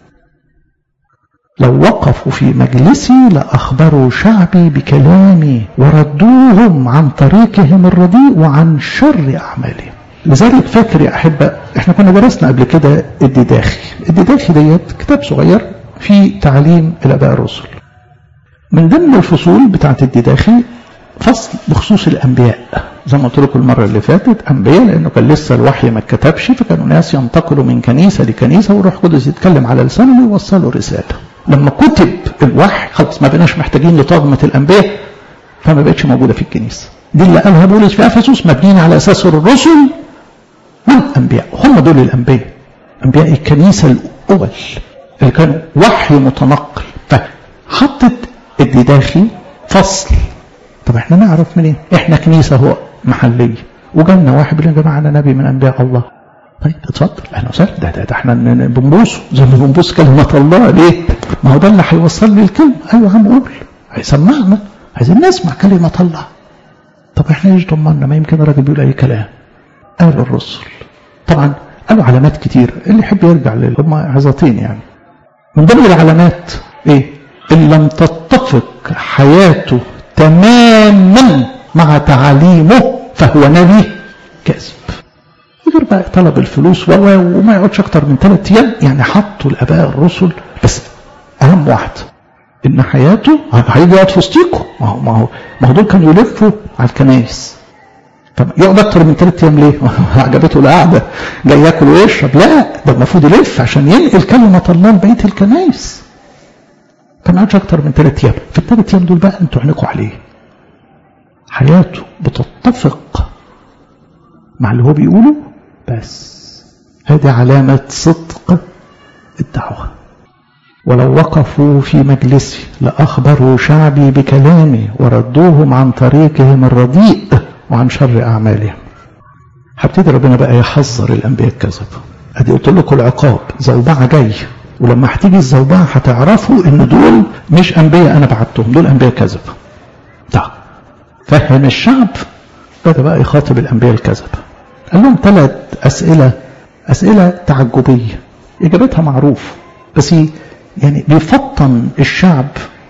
لو وقفوا في مجلسي لأخبروا شعبي بكلامي وردوهم عن طريقهم الرديء وعن شر أعمالهم لذلك فاكر يا أحبة احنا كنا درسنا قبل كده الدداخي الدداخي ديت كتاب صغير في تعليم الآباء الرسل من ضمن الفصول بتاعت الدداخي فصل بخصوص الأنبياء زي ما قلت لكم المرة اللي فاتت أنبياء لأنه كان لسه الوحي ما اتكتبش فكانوا ناس ينتقلوا من كنيسة لكنيسة وروح قدس يتكلم على لسانهم ويوصلوا رسالة لما كتب الوحي خلاص ما بقناش محتاجين لطغمة الأنبياء فما بقتش موجودة في الكنيسة دي اللي قالها بولس في أفسس مبنيين على أساس الرسل والأنبياء هم دول الأنبياء أنبياء الكنيسة الأول اللي كانوا وحي متنقل فحطت الدداخي فصل طب احنا نعرف منين إيه؟ احنا كنيسة هو محلية وجالنا واحد بيقول يا جماعة أنا نبي من أنبياء الله طيب اتفضل اهلا وسهلا ده, ده, ده احنا بنبوسه زي ما بنبوس كلمة الله ليه؟ ما هو ده اللي هيوصل لي الكلمة ايوه يا عم قول هيسمعنا عايزين نسمع كلمة الله طب احنا ايش ضمننا ما يمكن الراجل بيقول اي كلام قال الرسل طبعا قالوا علامات كتير اللي يحب يرجع لل هم عظتين يعني من ضمن العلامات ايه؟ ان لم تتفق حياته تماما مع تعاليمه فهو نبي كاذب غير بقى طلب الفلوس وما يقعدش اكتر من ثلاث ايام يعني حطوا الاباء الرسل بس اهم واحده ان حياته هيجي يقعد في وسطيكم ما هو ما هو ما هو دول كانوا يلفوا على الكنايس طب يقعد اكتر من ثلاث ايام ليه؟ عجبته القعده جاي ياكل ويشرب لا ده المفروض يلف عشان ينقل كلمه الله لبقيه الكنايس فما قعدش اكتر من ثلاث ايام في الثلاث ايام دول بقى انتوا عينيكم عليه حياته بتتفق مع اللي هو بيقوله بس هذه علامة صدق الدعوة ولو وقفوا في مجلسي لأخبروا شعبي بكلامي وردوهم عن طريقهم الرديء وعن شر أعمالهم هبتدي ربنا بقى يحذر الأنبياء الكذب أدي قلت لكم العقاب زوبعة جاي ولما هتيجي الزوبعة هتعرفوا إن دول مش أنبياء أنا بعتهم دول أنبياء كذب طيب فهم الشعب بدأ بقى يخاطب الأنبياء الكذب قال لهم ثلاث أسئلة أسئلة تعجبية إجابتها معروف بس يعني بيفطن الشعب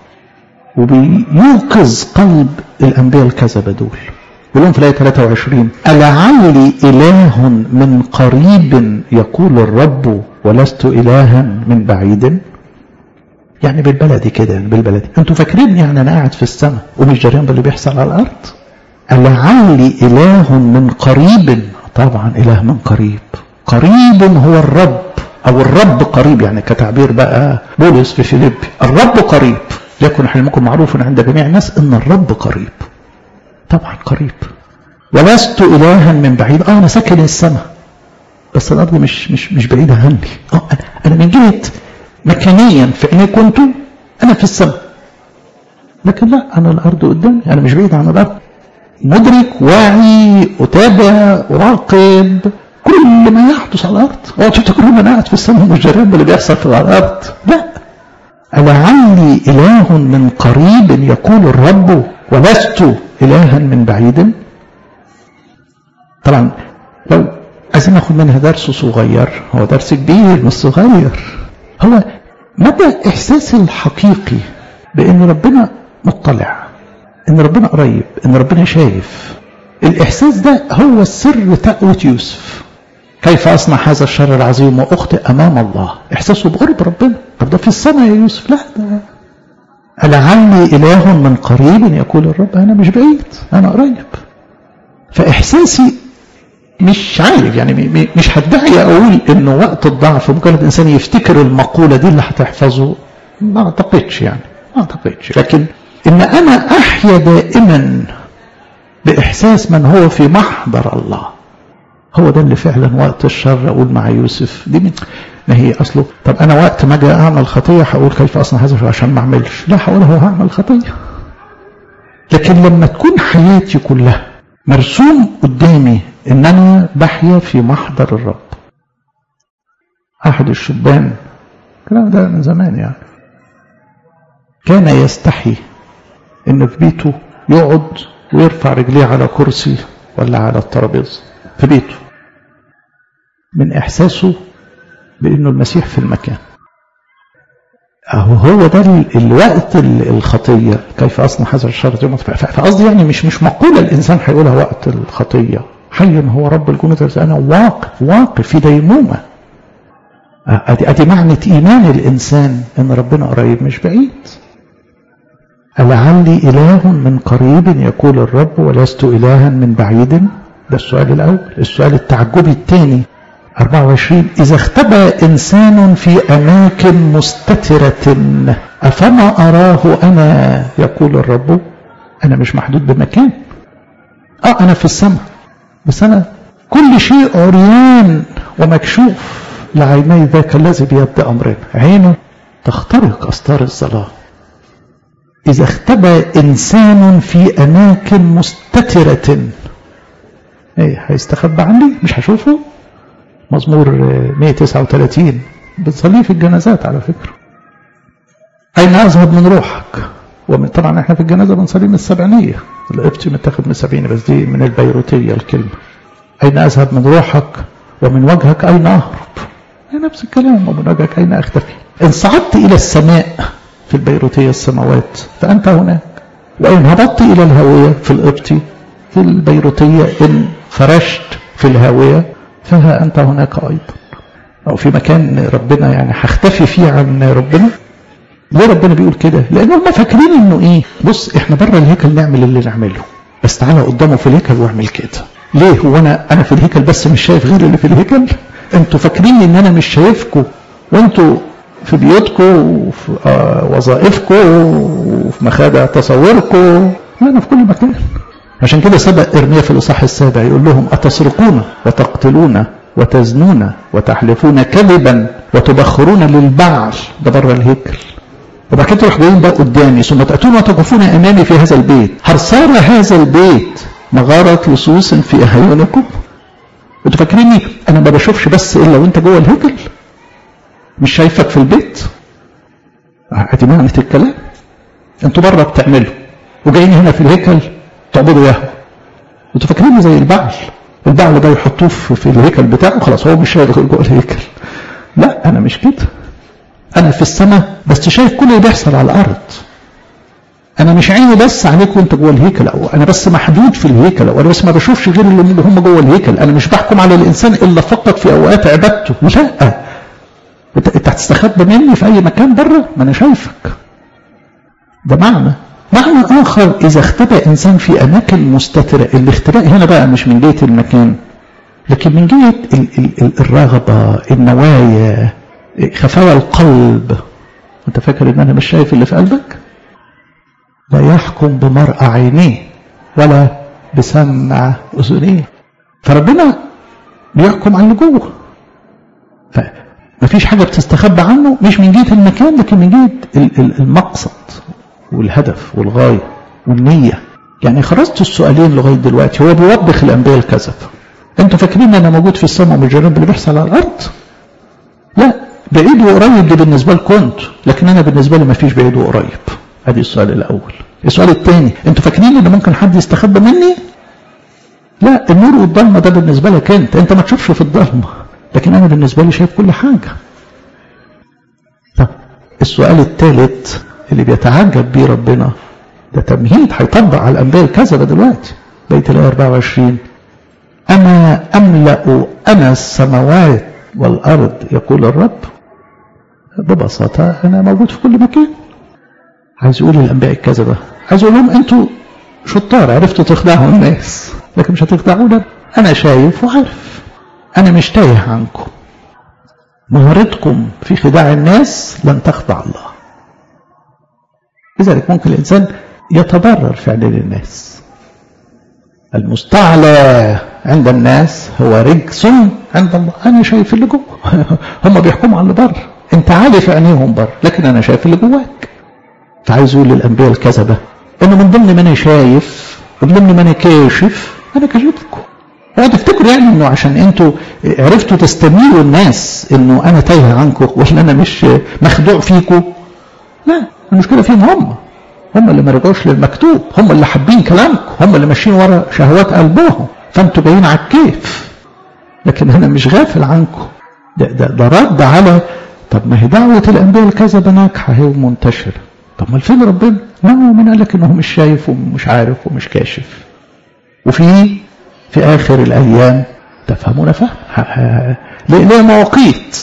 وبيوقظ قلب الأنبياء الكذبة دول يقول لهم في الآية 23 ألعلي إله من قريب يقول الرب ولست إلها من بعيد يعني بالبلدي كده يعني بالبلدي انتوا فاكرين يعني انا قاعد في السماء ومش جريان باللي بيحصل على الارض ألعلي إله من قريب طبعا إله من قريب قريب هو الرب أو الرب قريب يعني كتعبير بقى بولس في فيليبي الرب قريب ليكن حلمكم معروف عند جميع الناس أن الرب قريب طبعا قريب ولست إلها من بعيد آه أنا ساكن السماء بس الارض مش مش مش بعيده عني اه انا انا من جهه مكانيا في عينيكم انتم انا في السماء لكن لا انا الارض قدامي انا مش بعيد عن الارض مدرك واعي اتابع اراقب كل ما يحدث على الارض هو تفتكروا ان انا قاعد في السماء مش دريان باللي بيحصل في الارض لا لعلي اله من قريب يقول الرب ولست الها من بعيد طبعا لو عايزين ناخد منها درس صغير هو درس كبير مش صغير هو مدى احساسي الحقيقي بان ربنا مطلع ان ربنا قريب ان ربنا شايف الاحساس ده هو السر تقوى يوسف كيف اصنع هذا الشر العظيم واخطئ امام الله احساسه بقرب ربنا طب ده في السماء يا يوسف لا ده لعلي اله من قريب يقول الرب انا مش بعيد انا قريب فاحساسي مش عارف يعني مش هدعي اقول انه وقت الضعف مجرد انسان يفتكر المقوله دي اللي هتحفظه ما اعتقدش يعني ما اعتقدش لكن ان انا احيا دائما باحساس من هو في محضر الله هو ده اللي فعلا وقت الشر اقول مع يوسف دي من ما هي اصله طب انا وقت ما اجي اعمل خطيه هقول كيف اصنع هذا عشان ما اعملش لا هقول هو هعمل خطيه لكن لما تكون حياتي كلها مرسوم قدامي ان انا بحيا في محضر الرب احد الشبان الكلام ده من زمان يعني كان يستحي ان في بيته يقعد ويرفع رجليه على كرسي ولا على الترابيزه في بيته من احساسه بانه المسيح في المكان اهو هو ده الوقت الخطيه كيف اصنع هذا الشر فقصدي يعني مش مش مقوله الانسان هيقولها وقت الخطيه حي هو رب الجنود انا واقف واقف في ديمومه ادي ادي معنى ايمان الانسان ان ربنا قريب مش بعيد ألعلي إله من قريب يقول الرب ولست إلها من بعيد ده السؤال الأول السؤال التعجبي الثاني 24 إذا اختبى إنسان في أماكن مستترة أفما أراه أنا يقول الرب أنا مش محدود بمكان آه أنا في السماء بس أنا كل شيء عريان ومكشوف لعيني ذاك الذي بيد أمرنا عينه تخترق أستار الظلام إذا اختبى إنسان في أماكن مستترة إيه هيستخبى عني مش هشوفه مزمور 139 بتصليه في الجنازات على فكرة أين أذهب من روحك ومن طبعا احنا في الجنازة بنصلي من السبعينية القبطي متاخد من السبعينية بس دي من البيروتية الكلمة أين أذهب من روحك ومن وجهك أين أهرب نفس الكلام ومن وجهك أين أختفي إن صعدت إلى السماء في البيروتية السماوات فأنت هناك وإن هبطت إلى الهوية في القبطي في البيروتية إن فرشت في الهاوية فها أنت هناك أيضا أو في مكان ربنا يعني هختفي فيه عن ربنا ليه ربنا بيقول كده لأن هم فاكرين إنه إيه بص إحنا بره الهيكل نعمل اللي نعمله بس تعالى قدامه في الهيكل واعمل كده ليه هو أنا أنا في الهيكل بس مش شايف غير اللي في الهيكل أنتوا فاكرين إن أنا مش شايفكم وأنتوا في بيوتكم وفي آه وظائفكم وفي مخادع تصوركم أنا في كل مكان عشان كده سبق إرميا في الإصحاح السابع يقول لهم أتسرقون وتقتلون وتزنون وتحلفون كذبا وتبخرون للبعل ده بره الهيكل وبعد كده تروح جايين بقى قدامي ثم تأتون وتقفون أمامي في هذا البيت هل صار هذا البيت مغارة لصوص في أعينكم؟ انتوا فاكريني أنا ما بشوفش بس إلا وأنت جوه الهيكل؟ مش شايفك في البيت؟ ادي معنى الكلام انتوا بره بتعملوا وجايين هنا في الهيكل تعبدوا يهوه انتوا فاكرين زي البعل البعل ده يحطوه في الهيكل بتاعه خلاص هو مش شايف غير جوه الهيكل لا انا مش كده انا في السماء بس شايف كل اللي بيحصل على الارض انا مش عيني بس عليك وانت جوه الهيكل او انا بس محدود في الهيكل او انا بس ما بشوفش غير اللي هم جوه الهيكل انا مش بحكم على الانسان الا فقط في اوقات عبادته لا انت هتستخبى مني في اي مكان بره ما انا شايفك ده معنى معنى آخر إذا اختبأ إنسان في أماكن مستترة الاختباء هنا بقى مش من جهة المكان لكن من جهة ال ال الرغبة النوايا خفايا القلب أنت فاكر إن أنا مش شايف اللي في قلبك لا يحكم بمرأة عينيه ولا بسمع أذنيه فربنا بيحكم على اللي جوه مفيش حاجة بتستخبى عنه مش من جهة المكان لكن من جهة المقصد والهدف والغاية والنية يعني خرجت السؤالين لغاية دلوقتي هو بيوبخ الأنبياء الكذب انتوا فاكرين انا موجود في السماء مش جرب اللي بيحصل على الارض لا بعيد وقريب دي بالنسبه لكم انتوا لكن انا بالنسبه لي ما فيش بعيد وقريب ادي السؤال الاول السؤال الثاني انتوا فاكرين ان ممكن حد يستخبى مني لا النور والضلمه ده بالنسبه لك انت انت ما تشوفش في الضلمه لكن انا بالنسبه لي شايف كل حاجه طب السؤال الثالث اللي بيتعجب بيه ربنا ده تمهيد هيطبق على الانبياء الكذبه دلوقتي بيت الايه 24 أما أملأ أنا السماوات والأرض يقول الرب ببساطة أنا موجود في كل مكان عايز يقول للأنبياء الكذبة عايز يقول لهم أنتوا شطار عرفتوا تخدعوا الناس لكن مش هتخدعونا أنا شايف وعارف أنا مش تايه عنكم مهارتكم في خداع الناس لن تخدع الله لذلك ممكن الإنسان يتضرر فعلا للناس المستعلى عند الناس هو رجس عند الله انا شايف اللي جوه هم بيحكموا على اللي بره انت عارف عينيهم بره لكن انا شايف اللي جواك فعايز يقول للانبياء الكذبه انه من ضمن ما انا شايف ومن ضمن ما انا كاشف انا كاشفكم اوعوا تفتكروا يعني انه عشان انتوا عرفتوا تستميلوا الناس انه انا تايه عنكم ولا انا مش مخدوع فيكم لا المشكله فيهم هم هم اللي ما رجعوش للمكتوب هم اللي حابين كلامكم هم اللي ماشيين ورا شهوات قلبهم فانتوا جايين على الكيف لكن انا مش غافل عنكم ده, ده, ده رد على طب ما هي دعوة الأنبياء الكذبة ناجحة هي ومنتشرة طب ما فين ربنا؟ ما هو من قال لك انه مش شايف ومش عارف ومش كاشف وفي في آخر الأيام تفهمون فهم ليه مواقيت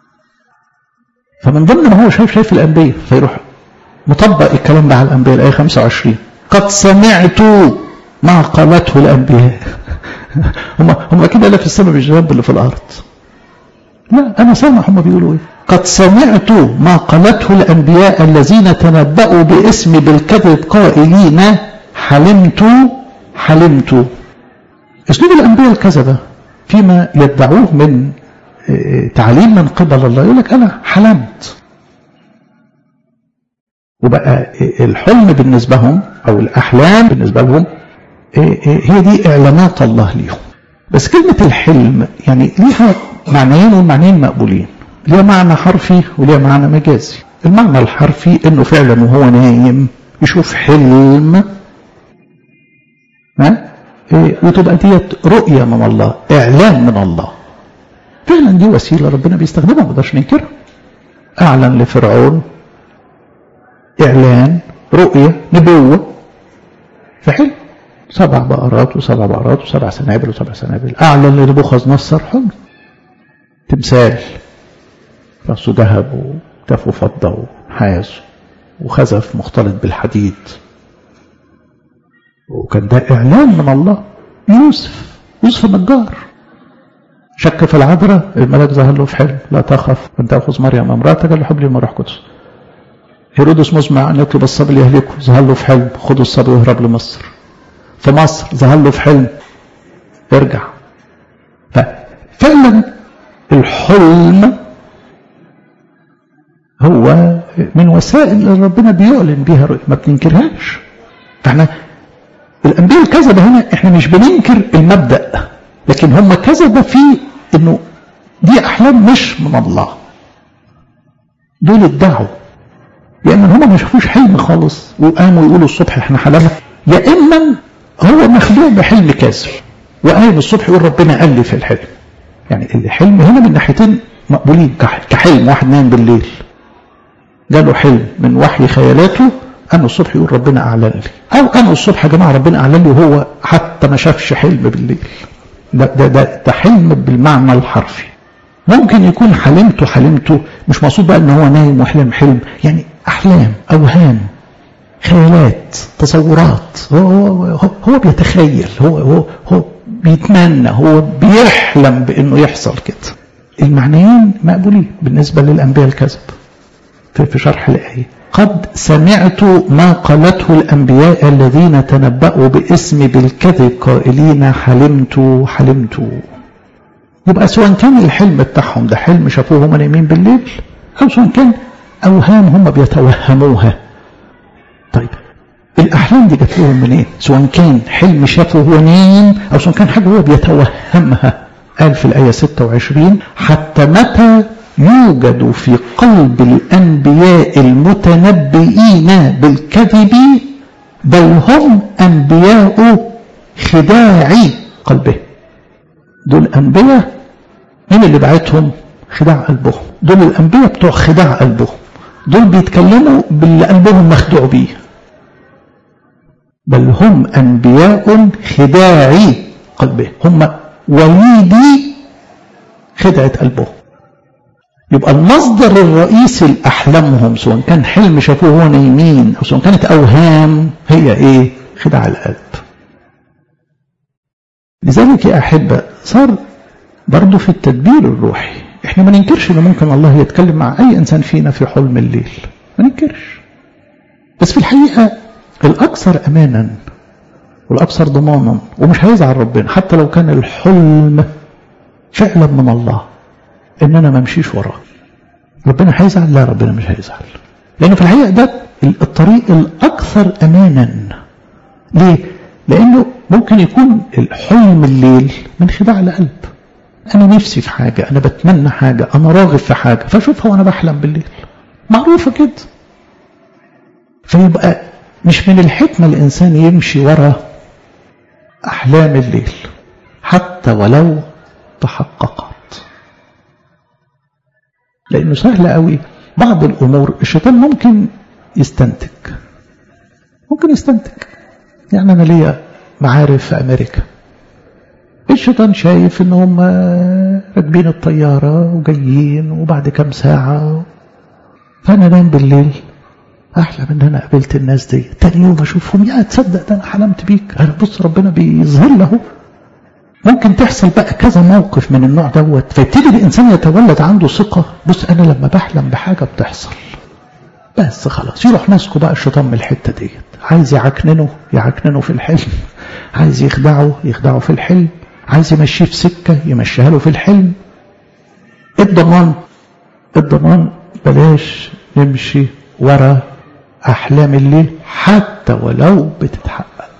فمن ضمن ما هو شايف شايف الأنبياء فيروح مطبق الكلام ده على الأنبياء الآية 25 قد سمعت ما قالته الأنبياء هم هم كده لا في السماء مش جنب اللي في الأرض لا أنا سامع هم بيقولوا إيه قد سمعت ما قالته الأنبياء الذين تنبأوا باسمي بالكذب قائلين حلمت حلمت اسلوب الأنبياء الكذبة فيما يدعوه من تعليم من قبل الله يقول لك أنا حلمت وبقى الحلم بالنسبة لهم أو الأحلام بالنسبة لهم هي دي إعلانات الله ليهم بس كلمة الحلم يعني ليها معنيين والمعنيين مقبولين ليها معنى حرفي وليها معنى مجازي المعنى الحرفي انه فعلا وهو نايم يشوف حلم ها إيه وتبقى ديت رؤية من الله اعلان من الله فعلا دي وسيلة ربنا بيستخدمها ما نقدرش ننكرها اعلن لفرعون اعلان رؤية نبوة في حلم سبع بقرات وسبع بقرات وسبع سنابل وسبع سنابل اعلن لنبوخذ نصر حلم تمثال راسه ذهب وكتفه فضة وحاس وخزف مختلط بالحديد وكان ده إعلان من الله يوسف يوسف النجار شك في العذراء الملاك ظهر له في حلم لا تخف أن تأخذ مريم امرأتك لحب لي روح قدس هيرودس مزمع أن يطلب الصبي ليهلكه ظهر له في حلم خدوا الصبي واهرب لمصر في مصر ظهر له في حلم ارجع ففعلا الحلم هو من وسائل اللي ربنا بيعلن بيها رؤية ما بننكرهاش فاحنا الانبياء الكذبة هنا احنا مش بننكر المبدأ لكن هم كذبة في انه دي احلام مش من الله دول ادعوا يا اما هم ما شافوش حلم خالص وقاموا يقولوا الصبح احنا حلمنا يا اما هو مخدوع بحلم كاذب وقام الصبح يقول ربنا قال لي في الحلم يعني الحلم هنا من ناحيتين مقبولين كحلم واحد نايم بالليل جاله حلم من وحي خيالاته أنا الصبح يقول ربنا أعلن لي أو أنا الصبح يا جماعة ربنا أعلن لي وهو حتى ما شافش حلم بالليل ده, ده, ده, ده حلم بالمعنى الحرفي ممكن يكون حلمته حلمته مش مقصود بقى ان هو نايم وحلم حلم يعني احلام اوهام خيالات تصورات هو, هو, هو, هو بيتخيل هو, هو, هو بيتمنى هو بيحلم بانه يحصل كده المعنيين مقبولين بالنسبة للأنبياء الكذب في شرح الآية قد سمعت ما قالته الأنبياء الذين تنبأوا باسمي بالكذب قائلين حلمت حلمت يبقى سواء كان الحلم بتاعهم ده حلم شافوه هم نايمين بالليل أو سواء كان أوهام هم بيتوهموها طيب الأحلام دي جات لهم منين؟ سواء كان حلم شافه هو نايم أو سواء كان حاجة هو بيتوهمها قال في الآية 26 حتى متى يوجد في قلب الأنبياء المتنبئين بالكذب بل هم أنبياء خداعي قلبه دول أنبياء مين اللي بعتهم خداع قلبهم دول الأنبياء بتوع خداع قلبهم دول بيتكلموا باللي قلبهم مخدوع بيه بل هم أنبياء خداعي قلبه هم وليدي خدعة قلبهم يبقى المصدر الرئيسي لأحلامهم سواء كان حلم شافوه وهو نايمين أو سواء كانت أوهام هي إيه؟ خدع القلب لذلك يا أحبة صار برضه في التدبير الروحي احنا ما ننكرش ان ممكن الله يتكلم مع اي انسان فينا في حلم الليل ما ننكرش بس في الحقيقة الاكثر امانا والاكثر ضمانا ومش هيزعل ربنا حتى لو كان الحلم فعلا من الله ان انا ما امشيش وراه ربنا هيزعل لا ربنا مش هيزعل لان في الحقيقة ده الطريق الاكثر امانا ليه لانه ممكن يكون الحلم الليل من خداع القلب أنا نفسي في حاجة أنا بتمنى حاجة أنا راغب في حاجة فأشوفها وأنا بحلم بالليل معروفة كده فيبقى مش من الحكمة الإنسان يمشي ورا أحلام الليل حتى ولو تحققت لأنه سهل قوي بعض الأمور الشيطان ممكن يستنتج ممكن يستنتج يعني أنا ليا معارف في أمريكا الشيطان شايف ان هم راكبين الطيارة وجايين وبعد كام ساعة فأنا نام بالليل أحلم إن أنا قابلت الناس دي تاني يوم أشوفهم يا تصدق ده أنا حلمت بيك أنا بص ربنا بيظهر له ممكن تحصل بقى كذا موقف من النوع دوت فيبتدي الإنسان يتولد عنده ثقة بص أنا لما بحلم بحاجة بتحصل بس خلاص يروح ماسكه بقى الشيطان من الحتة ديت عايز يعكننه يعكننه في الحلم عايز يخدعه يخدعه في الحلم عايز يمشيه في سكة يمشيها له في الحلم الضمان الضمان بلاش نمشي ورا أحلام الليل حتى ولو بتتحقق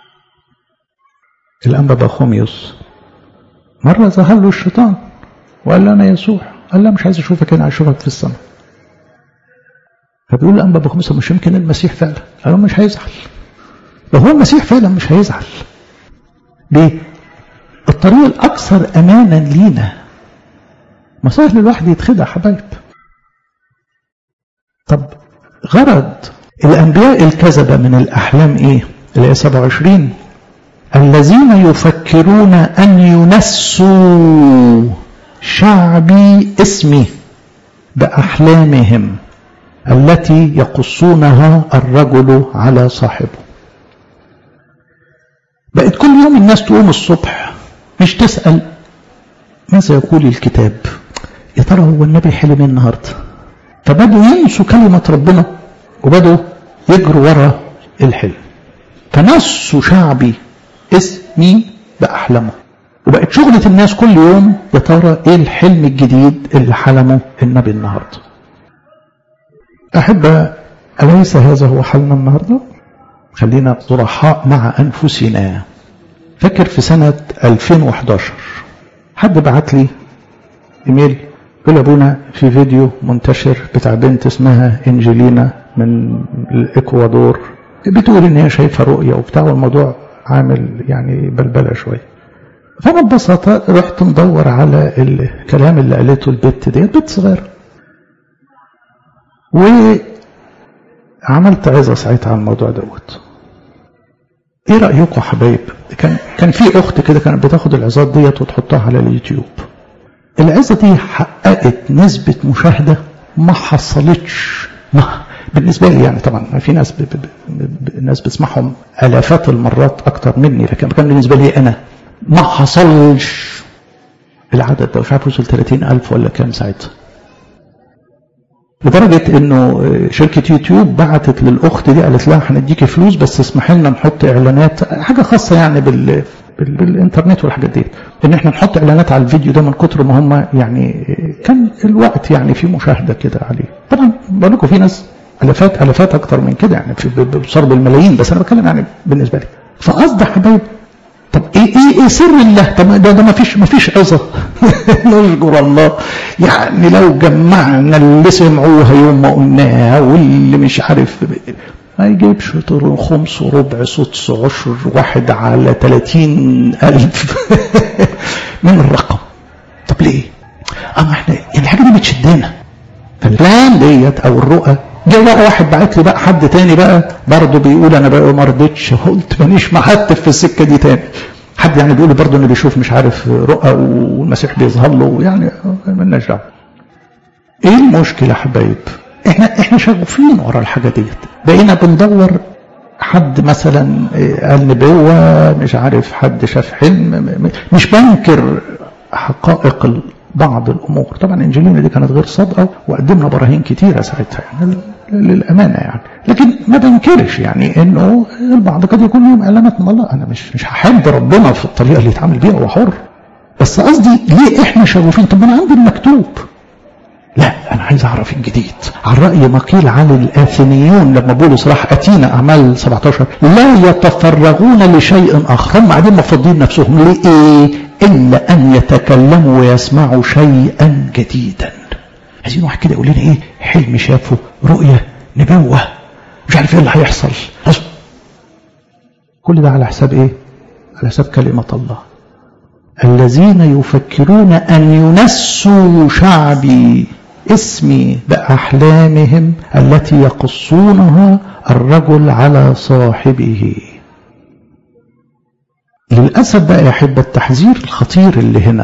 الأنبا بخوميوس مرة ظهر له الشيطان وقال له أنا يسوع قال له مش عايز أشوفك أنا عايز أشوفك في السماء فبيقول الأنبا بخوميوس مش يمكن المسيح فعلا قال له مش هيزعل لو هو المسيح فعلا مش هيزعل ليه؟ الطريق الأكثر أمانا لينا ما سهل الواحد يتخدع حبايب طب غرض الأنبياء الكذبة من الأحلام إيه الآية 27 الذين يفكرون أن ينسوا شعبي اسمي بأحلامهم التي يقصونها الرجل على صاحبه بقت كل يوم الناس تقوم الصبح مش تسأل ماذا يقول الكتاب يا ترى هو النبي حلم النهارده فبدوا ينسوا كلمة ربنا وبدوا يجروا ورا الحلم فنسوا شعبي اسمي بأحلامه وبقت شغلة الناس كل يوم يا ترى ايه الحلم الجديد اللي حلمه النبي النهارده أحب أليس هذا هو حلم النهارده خلينا صرحاء مع أنفسنا فاكر في سنة 2011 حد بعت لي ايميل يقول ابونا في فيديو منتشر بتاع بنت اسمها انجلينا من الاكوادور بتقول ان هي شايفه رؤيه وبتاع والموضوع عامل يعني بلبله شويه فانا ببساطه رحت ندور على الكلام اللي قالته البت ديت بنت صغيره وعملت عظه ساعتها على الموضوع دوت ايه رايكم يا حبايب كان كان في اخت كده كانت بتاخد العظات ديت وتحطها على اليوتيوب العظه دي حققت نسبه مشاهده ما حصلتش ما بالنسبه لي يعني طبعا في ناس ب... ب... ب... الناس بتسمعهم الافات المرات اكتر مني لكن كان بالنسبه لي انا ما حصلش العدد ده مش عارف وصل 30000 ولا كام ساعتها لدرجة انه شركة يوتيوب بعتت للاخت دي قالت لها هنديكي فلوس بس اسمح لنا نحط اعلانات حاجة خاصة يعني بال بالانترنت والحاجات دي ان احنا نحط اعلانات على الفيديو ده من كتر ما هم يعني كان الوقت يعني في مشاهده كده عليه طبعا بقول لكم في ناس الافات الافات اكتر من كده يعني بصار بالملايين بس انا بتكلم يعني بالنسبه لي فقصد حبايب طب ايه ايه ايه سر الله طب ده ده ما فيش ما فيش عظه نشكر الله يعني لو جمعنا اللي سمعوها يوم ما قلناها واللي مش عارف ما يجيبش خمس وربع سدس عشر واحد على تلاتين ألف من الرقم طب ليه؟ أما احنا الحاجة دي بتشدنا فالبلان ديت أو الرؤى جه بقى واحد بعت لي بقى حد تاني بقى برضه بيقول انا بقى ما رضيتش قلت مانيش محتف في السكه دي تاني حد يعني بيقول برضه انه بيشوف مش عارف رؤى والمسيح بيظهر له يعني مالناش دعوه ايه المشكله يا حبايب احنا احنا شغوفين ورا الحاجه ديت بقينا بندور حد مثلا قال نبوه مش عارف حد شاف حلم مش بنكر حقائق بعض الامور طبعا انجيلنا دي كانت غير صادقه وقدمنا براهين كتيره ساعتها يعني للامانه يعني لكن ما بنكرش يعني انه البعض قد يكون لهم علامات من الله انا مش مش هحد ربنا في الطريقه اللي يتعامل بيها هو حر بس قصدي ليه احنا شغوفين طب انا عندي المكتوب لا انا عايز اعرف الجديد على راي ما قيل عن الاثينيون لما بولس راح اتينا اعمال 17 لا يتفرغون لشيء اخر هم قاعدين مفضين نفسهم لايه الا ان يتكلموا ويسمعوا شيئا جديدا عايزين واحد كده يقول لنا ايه حلم شافه رؤيه نبوه مش عارف ايه اللي هيحصل كل ده على حساب ايه على حساب كلمه الله الذين يفكرون ان ينسوا شعبي اسمي باحلامهم التي يقصونها الرجل على صاحبه للاسف بقى يا احبه التحذير الخطير اللي هنا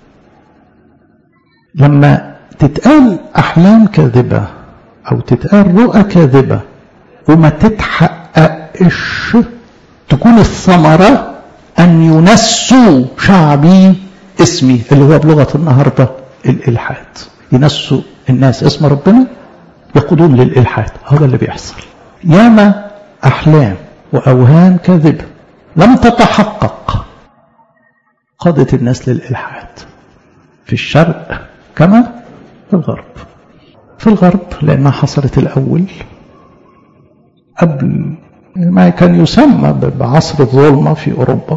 لما تتقال احلام كاذبه او تتقال رؤى كاذبه وما تتحققش تكون الثمره ان ينسوا شعبي اسمي اللي هو بلغه النهارده الالحاد ينسوا الناس اسم ربنا يقودون للالحاد هذا اللي بيحصل ياما احلام واوهام كاذبه لم تتحقق قادت الناس للالحاد في الشرق كما في الغرب في الغرب لانها حصلت الاول قبل ما كان يسمى بعصر الظلمه في اوروبا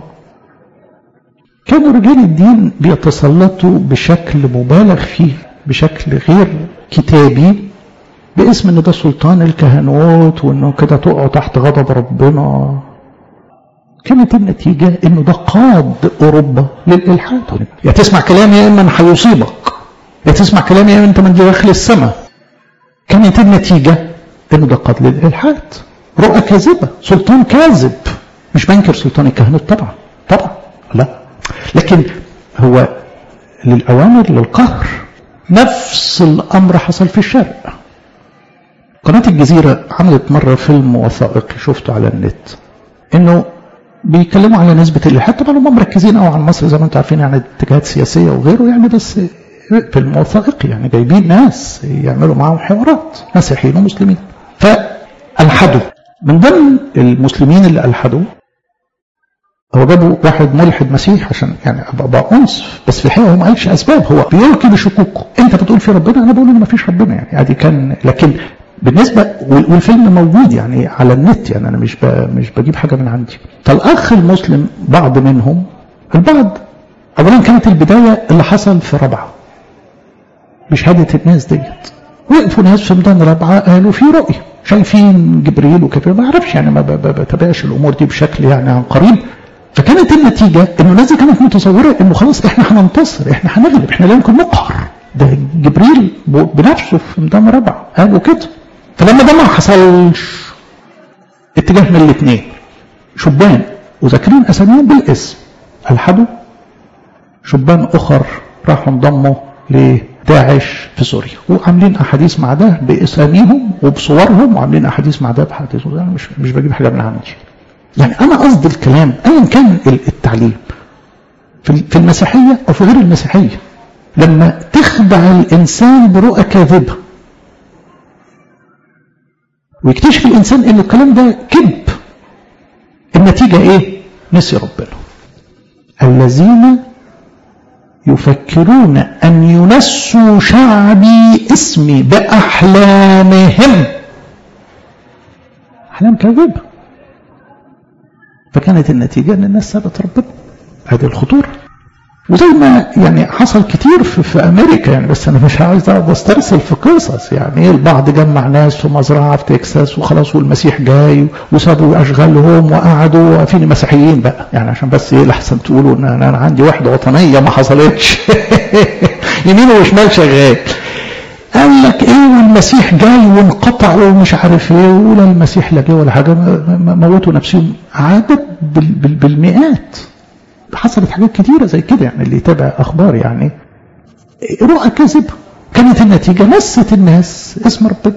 كانوا رجال الدين بيتسلطوا بشكل مبالغ فيه بشكل غير كتابي باسم ان ده سلطان الكهنوت وانه كده تقعوا تحت غضب ربنا كانت النتيجة انه ده قاد اوروبا للالحاد يا تسمع كلامي يا اما هيصيبك يا تسمع كلامي يا اما انت من داخل السماء كانت النتيجة انه ده قاد للالحاد رؤى كاذبة سلطان كاذب مش بنكر سلطان الكهنوت طبعا طبعا لا لكن هو للأوامر للقهر نفس الأمر حصل في الشرق قناة الجزيرة عملت مرة فيلم وثائقي شفته على النت انه بيتكلموا على نسبة الإلحاد طبعا هم مركزين قوي عن مصر زي ما انتم عارفين يعني اتجاهات سياسية وغيره يعني بس فيلم وثائقي يعني جايبين ناس يعملوا معاهم حوارات مسيحيين ومسلمين فألحدوا من ضمن المسلمين اللي ألحدوا هو جابوا واحد ملحد مسيح عشان يعني ابقى انصف بس في الحقيقه هو ما قالش اسباب هو بيلقي بشكوكه انت بتقول في ربنا انا بقول ان ما فيش ربنا يعني ادي كان لكن بالنسبه والفيلم موجود يعني على النت يعني انا مش مش بجيب حاجه من عندي فالاخ المسلم بعض منهم البعض اولا كانت البدايه اللي حصل في رابعه بشهاده الناس ديت وقفوا ناس في ميدان رابعه قالوا في رؤيه شايفين جبريل وكده ما اعرفش يعني ما بتابعش الامور دي بشكل يعني عن قريب فكانت النتيجة انه الناس كانت متصورة انه خلاص احنا هننتصر احنا هنغلب احنا لا يمكن نقهر ده جبريل بنفسه في ميدان ربع قالوا كده فلما ده ما حصلش اتجاه من الاثنين شبان وذاكرين اساميهم بالاسم الحدوا شبان اخر راحوا انضموا لداعش في سوريا وعاملين احاديث مع ده باساميهم وبصورهم وعاملين احاديث مع ده بحديث انا مش مش بجيب حاجه من عندي يعني أنا قصد الكلام أيا كان التعليم في المسيحية أو في غير المسيحية لما تخدع الإنسان برؤى كاذبة ويكتشف الإنسان إن الكلام ده كذب النتيجة إيه؟ نسي ربنا الذين يفكرون أن ينسوا شعبي اسمي بأحلامهم أحلام كاذبة فكانت النتيجة أن الناس سابت ربنا هذه الخطورة وزي ما يعني حصل كتير في, في امريكا يعني بس انا مش عايز اقعد استرسل في قصص يعني البعض جمع ناس في مزرعه في تكساس وخلاص والمسيح جاي وسابوا اشغالهم وقعدوا واقفين مسيحيين بقى يعني عشان بس ايه لحسن تقولوا ان انا عندي وحده وطنيه ما حصلتش يمين وشمال شغال قال لك ايه والمسيح جاي وانقطع ومش عارف ايه ولا المسيح لا جه ولا حاجه موتوا نفسهم عدد بالمئات حصلت حاجات كتيرة زي كده يعني اللي يتابع أخبار يعني رؤى كذب كانت النتيجة نست الناس اسم ربنا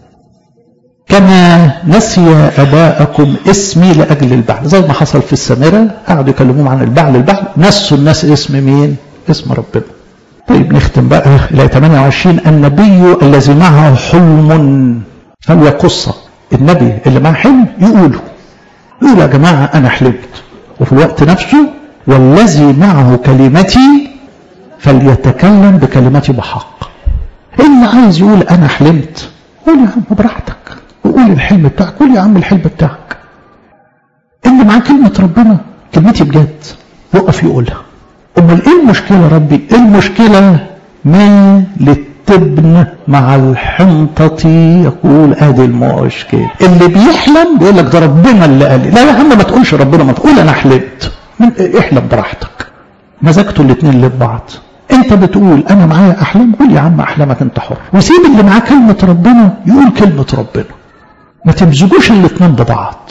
كما نسي أباءكم اسمي لأجل البعل زي ما حصل في السامرة قعدوا يكلموهم عن البعل البعل نسوا الناس اسم مين اسم ربنا طيب نختم بقى إلى 28 النبي الذي معه حلم فليقص النبي اللي معه حلم يقوله يقول يا جماعة أنا حلمت وفي الوقت نفسه والذي معه كلمتي فليتكلم بكلمتي بحق اللي عايز يقول انا حلمت قول يا عم براحتك وقول الحلم بتاعك قول يا عم الحلم بتاعك اللي معاه كلمة ربنا كلمتي بجد وقف يقولها امال ايه المشكلة يا ربي ايه المشكلة ما للتبن مع الحنطة يقول ادي المشكلة اللي بيحلم بيقول لك ده ربنا اللي قال لي لا يا عم ما تقولش ربنا ما تقول انا حلمت من احلم براحتك مزاجته الاثنين لبعض انت بتقول انا معايا احلام قول يا عم احلامك انت حر وسيب اللي معاه كلمه ربنا يقول كلمه ربنا ما تمزجوش الاثنين ببعض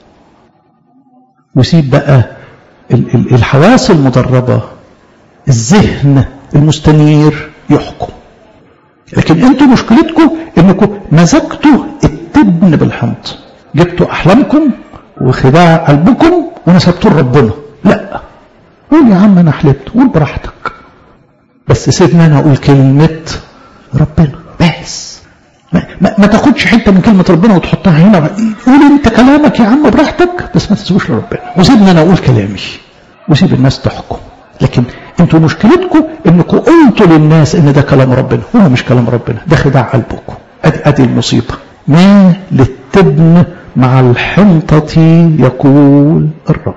وسيب بقى الحواس المدربه الذهن المستنير يحكم لكن انتوا مشكلتكم انكم مزجتوا التبن بالحمض جبتوا احلامكم وخداع قلبكم ونسبتوا لربنا لا قول يا عم انا حلمت قول براحتك بس سيبني انا اقول كلمه ربنا بس ما, ما, ما تاخدش حته من كلمه ربنا وتحطها هنا قول انت كلامك يا عم براحتك بس ما تسيبوش لربنا وسيبني انا اقول كلامي وسيب الناس تحكم لكن انتوا مشكلتكم انكم قلتوا للناس ان ده كلام ربنا هو مش كلام ربنا ده خداع قلبكم ادي ادي المصيبه ما للتبن مع الحنطة يقول الرب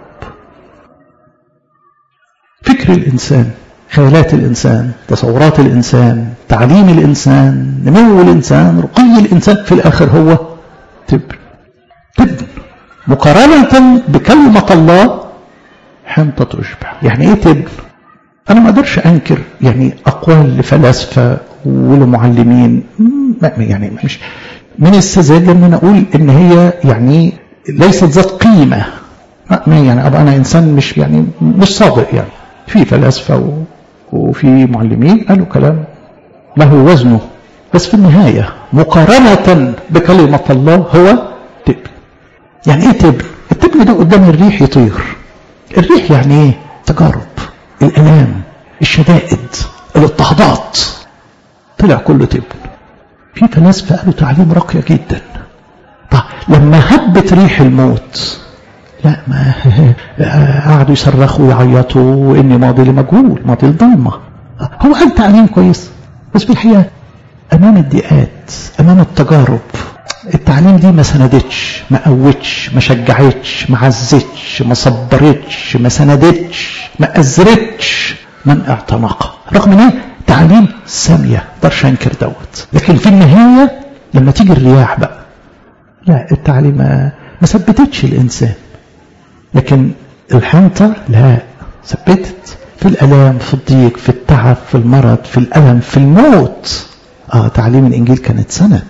فكر الإنسان خيالات الإنسان تصورات الإنسان تعليم الإنسان نمو الإنسان رقي الإنسان في الآخر هو تبن تبن مقارنة بكلمة الله حنطة تشبع يعني إيه تبن أنا ما أقدرش أنكر يعني أقوال لفلاسفة ولمعلمين يعني مش من السذاجة ان انا اقول ان هي يعني ليست ذات قيمة يعني ابقى انا انسان مش يعني مش صادق يعني في فلاسفة وفي معلمين قالوا كلام له وزنه بس في النهاية مقارنة بكلمة الله هو تبن يعني ايه تبن التبن ده قدام الريح يطير الريح يعني ايه تجارب الالام الشدائد الاضطهادات طلع كله تبن في فلاسفه قالوا تعليم راقية جدا طب لما هبت ريح الموت لا ما قعدوا يصرخوا ويعيطوا واني ماضي لمجهول ماضي لضلمة هو قال تعليم كويس بس في الحقيقة امام الضيقات امام التجارب التعليم دي ما سندتش ما قوتش ما شجعتش ما عزتش ما صبرتش ما سندتش ما أزرتش من اعتنقها رغم ان تعليم سامية قدرش انكر دوت لكن في النهاية لما تيجي الرياح بقى لا التعليم ما ثبتتش الإنسان لكن الحنطة لا ثبتت في الألام في الضيق في التعب في المرض في الألم في الموت آه تعليم الإنجيل كانت سند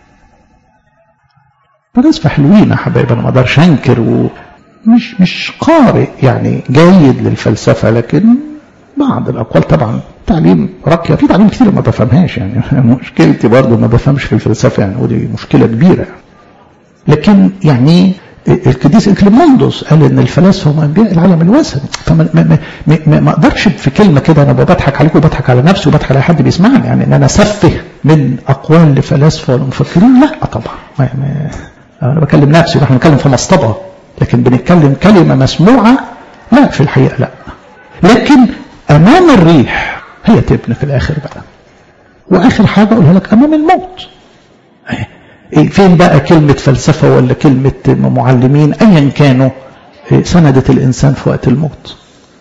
فلاسفة حلوين يا حبايبي أنا ما أقدرش أنكر ومش مش قارئ يعني جيد للفلسفة لكن بعض الأقوال طبعا تعليم راقية في تعليم كتير ما بفهمهاش يعني مشكلتي برضه ما بفهمش في الفلسفة يعني ودي مشكلة كبيرة يعني. لكن يعني القديس اكليموندوس قال ان الفلاسفه هم انبياء العالم الوثني فما ما, ما, ما, ما اقدرش في كلمه كده انا بضحك عليكم وبضحك على نفسي وبضحك على حد بيسمعني يعني ان انا اسفه من اقوال لفلاسفه والمفكرين لا طبعا ما ما انا بكلم نفسي واحنا بنتكلم في مصطبه لكن بنتكلم كلمه مسموعه لا في الحقيقه لا لكن امام الريح هي تبني في الاخر بقى واخر حاجه اقولها لك امام الموت إيه فين بقى كلمه فلسفه ولا كلمه معلمين ايا كانوا إيه سندت الانسان في وقت الموت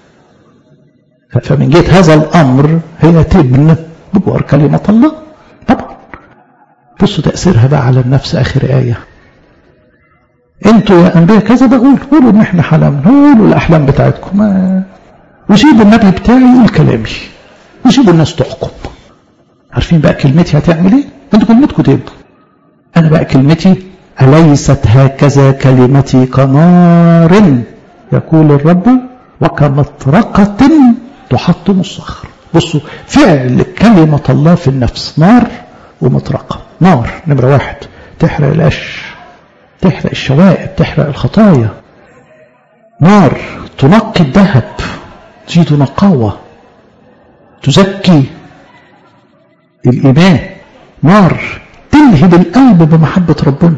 فمن جهه هذا الامر هي تبنى بجوار كلمه الله طبعا بصوا تاثيرها بقى على النفس اخر ايه انتوا يا انبياء كذا بقول قولوا ان احنا حلمنا قولوا الاحلام بتاعتكم ما وسيبوا النبي بتاعي يقول كلامي وسيبوا الناس تحكم عارفين بقى كلمتي هتعمل ايه انتوا كلمتكم تبقى انا بقى كلمتي اليست هكذا كلمتي كنار يقول الرب وكمطرقة تحطم الصخر بصوا فعل كلمة الله في النفس نار ومطرقة نار نمرة واحد تحرق القش تحرق الشوائب تحرق الخطايا نار تنقي الذهب تزيد نقاوة تزكي الإيمان نار تلهب القلب بمحبة ربنا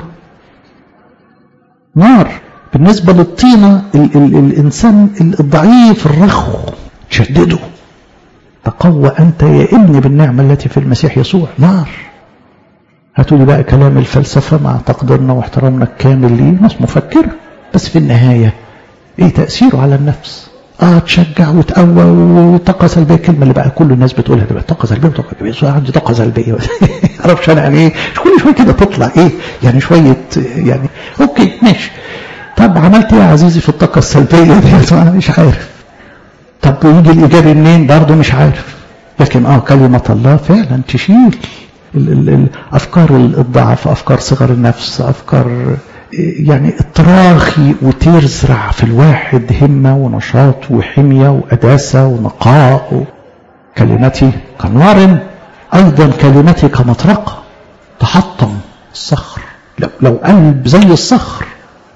نار بالنسبة للطينة ال ال الإنسان الضعيف الرخو تشدده تقوى أنت يا ابني بالنعمة التي في المسيح يسوع نار هاتوا بقى كلام الفلسفة مع تقديرنا واحترامنا الكامل ليه ناس مفكرة بس في النهاية ايه تأثيره على النفس اه تشجع وتقوى وطاقة سلبية الكلمة اللي بقى كل الناس بتقولها دلوقتي طاقة سلبية وطاقة سلبية عندي طاقة سلبية معرفش انا يعني ايه كل شوية كده تطلع ايه يعني شوية يعني اوكي ماشي طب عملت ايه يا عزيزي في الطاقة السلبية دي انا مش عارف طب ويجي الايجابي منين برضه مش عارف لكن اه كلمة الله فعلا تشيل الافكار الضعف افكار صغر النفس افكار يعني التراخي وتزرع في الواحد همه ونشاط وحميه وقداسه ونقاء كلمتي كنار ايضا كلمتي كمطرقه تحطم الصخر لو, لو قلب زي الصخر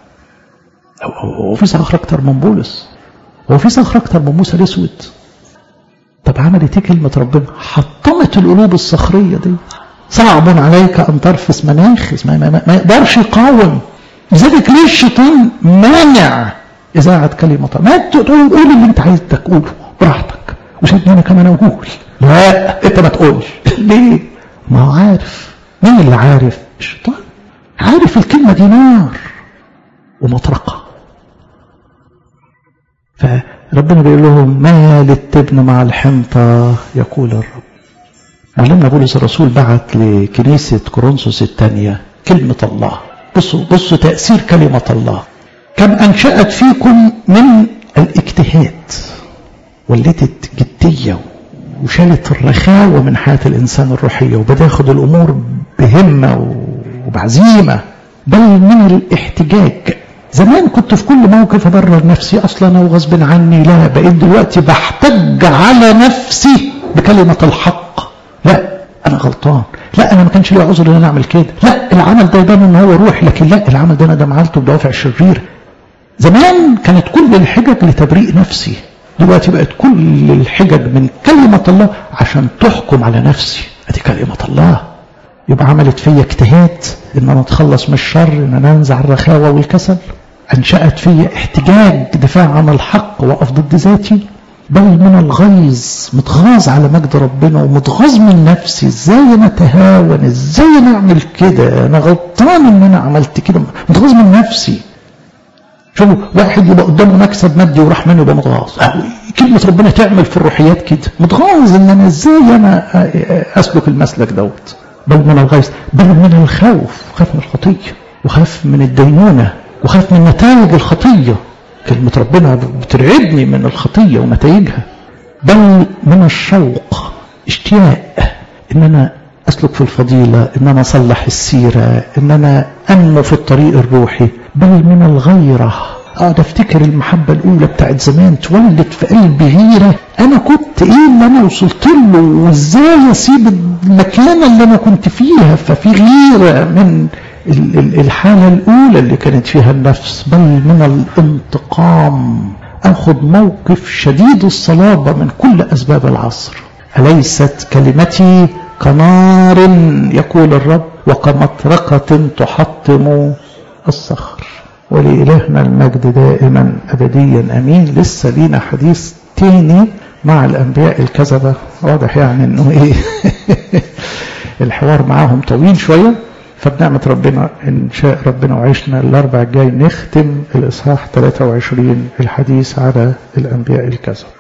هو في صخر اكتر من بولس هو في صخر اكتر من موسى الاسود طب عملت ايه كلمه ربنا حطمت القلوب الصخريه دي صعب عليك ان ترفس مناخ ما, ما, ما يقدرش يقاوم لذلك ليه الشيطان مانع اذاعه كلمه ما تقول قول اللي انت عايز تقوله براحتك وسيبني انا كمان اقول لا انت ما تقولش ليه ما هو عارف مين اللي عارف الشيطان عارف الكلمه دي نار ومطرقه فربنا بيقول لهم ما للتبن مع الحنطه يقول الرب معلمنا بولس الرسول بعت لكنيسة كورنثوس الثانية كلمة الله بصوا بصوا تأثير كلمة الله كم أنشأت فيكم من الاجتهاد ولدت جدية وشالت الرخاوة من حياة الإنسان الروحية وبدأ ياخد الأمور بهمة وبعزيمة بل من الاحتجاج زمان كنت في كل موقف أبرر نفسي أصلا أو غصب عني لا بقيت دلوقتي بحتج على نفسي بكلمة الحق لا انا غلطان لا انا ما كانش لي عذر ان انا اعمل كده لا العمل ده يبان ان هو روح لكن لا العمل ده انا ده عملته بدوافع شريره زمان كانت كل الحجج لتبريء نفسي دلوقتي بقت كل الحجج من كلمة الله عشان تحكم على نفسي ادي كلمة الله يبقى عملت فيا اجتهاد ان انا اتخلص من الشر ان انا انزع الرخاوة والكسل انشأت فيا احتجاج دفاع عن الحق واقف ضد ذاتي بل من الغيظ متغاظ على مجد ربنا ومتغاظ من نفسي ازاي انا اتهاون ازاي انا اعمل كده انا غلطان ان انا عملت كده متغاظ من نفسي شوفوا واحد يبقى قدامه مكسب مادي وراح منه يبقى متغاظ كلمة ربنا تعمل في الروحيات كده متغاظ ان انا ازاي انا اسلك المسلك دوت بل من الغيظ بل من الخوف خاف من الخطية وخاف من الدينونة وخاف من نتائج الخطية كلمة ربنا بترعبني من الخطية ونتائجها بل من الشوق اشتياق ان انا اسلك في الفضيلة ان انا اصلح السيرة ان انا انمو في الطريق الروحي بل من الغيرة اقعد افتكر المحبة الاولى بتاعت زمان تولد في قلبي غيرة انا كنت ايه اللي انا وصلت له وازاي اسيب المكانة اللي انا كنت فيها ففي غيرة من الحالة الأولى اللي كانت فيها النفس بل من الانتقام أخذ موقف شديد الصلابة من كل أسباب العصر أليست كلمتي كنار يقول الرب وكمطرقة تحطم الصخر ولإلهنا المجد دائما أبديا أمين لسه لينا حديث تاني مع الأنبياء الكذبة واضح يعني أنه إيه الحوار معاهم طويل شوية فبنعمة ربنا إن شاء ربنا وعشنا الأربع الجاي نختم الإصحاح 23 الحديث على الأنبياء الكذبة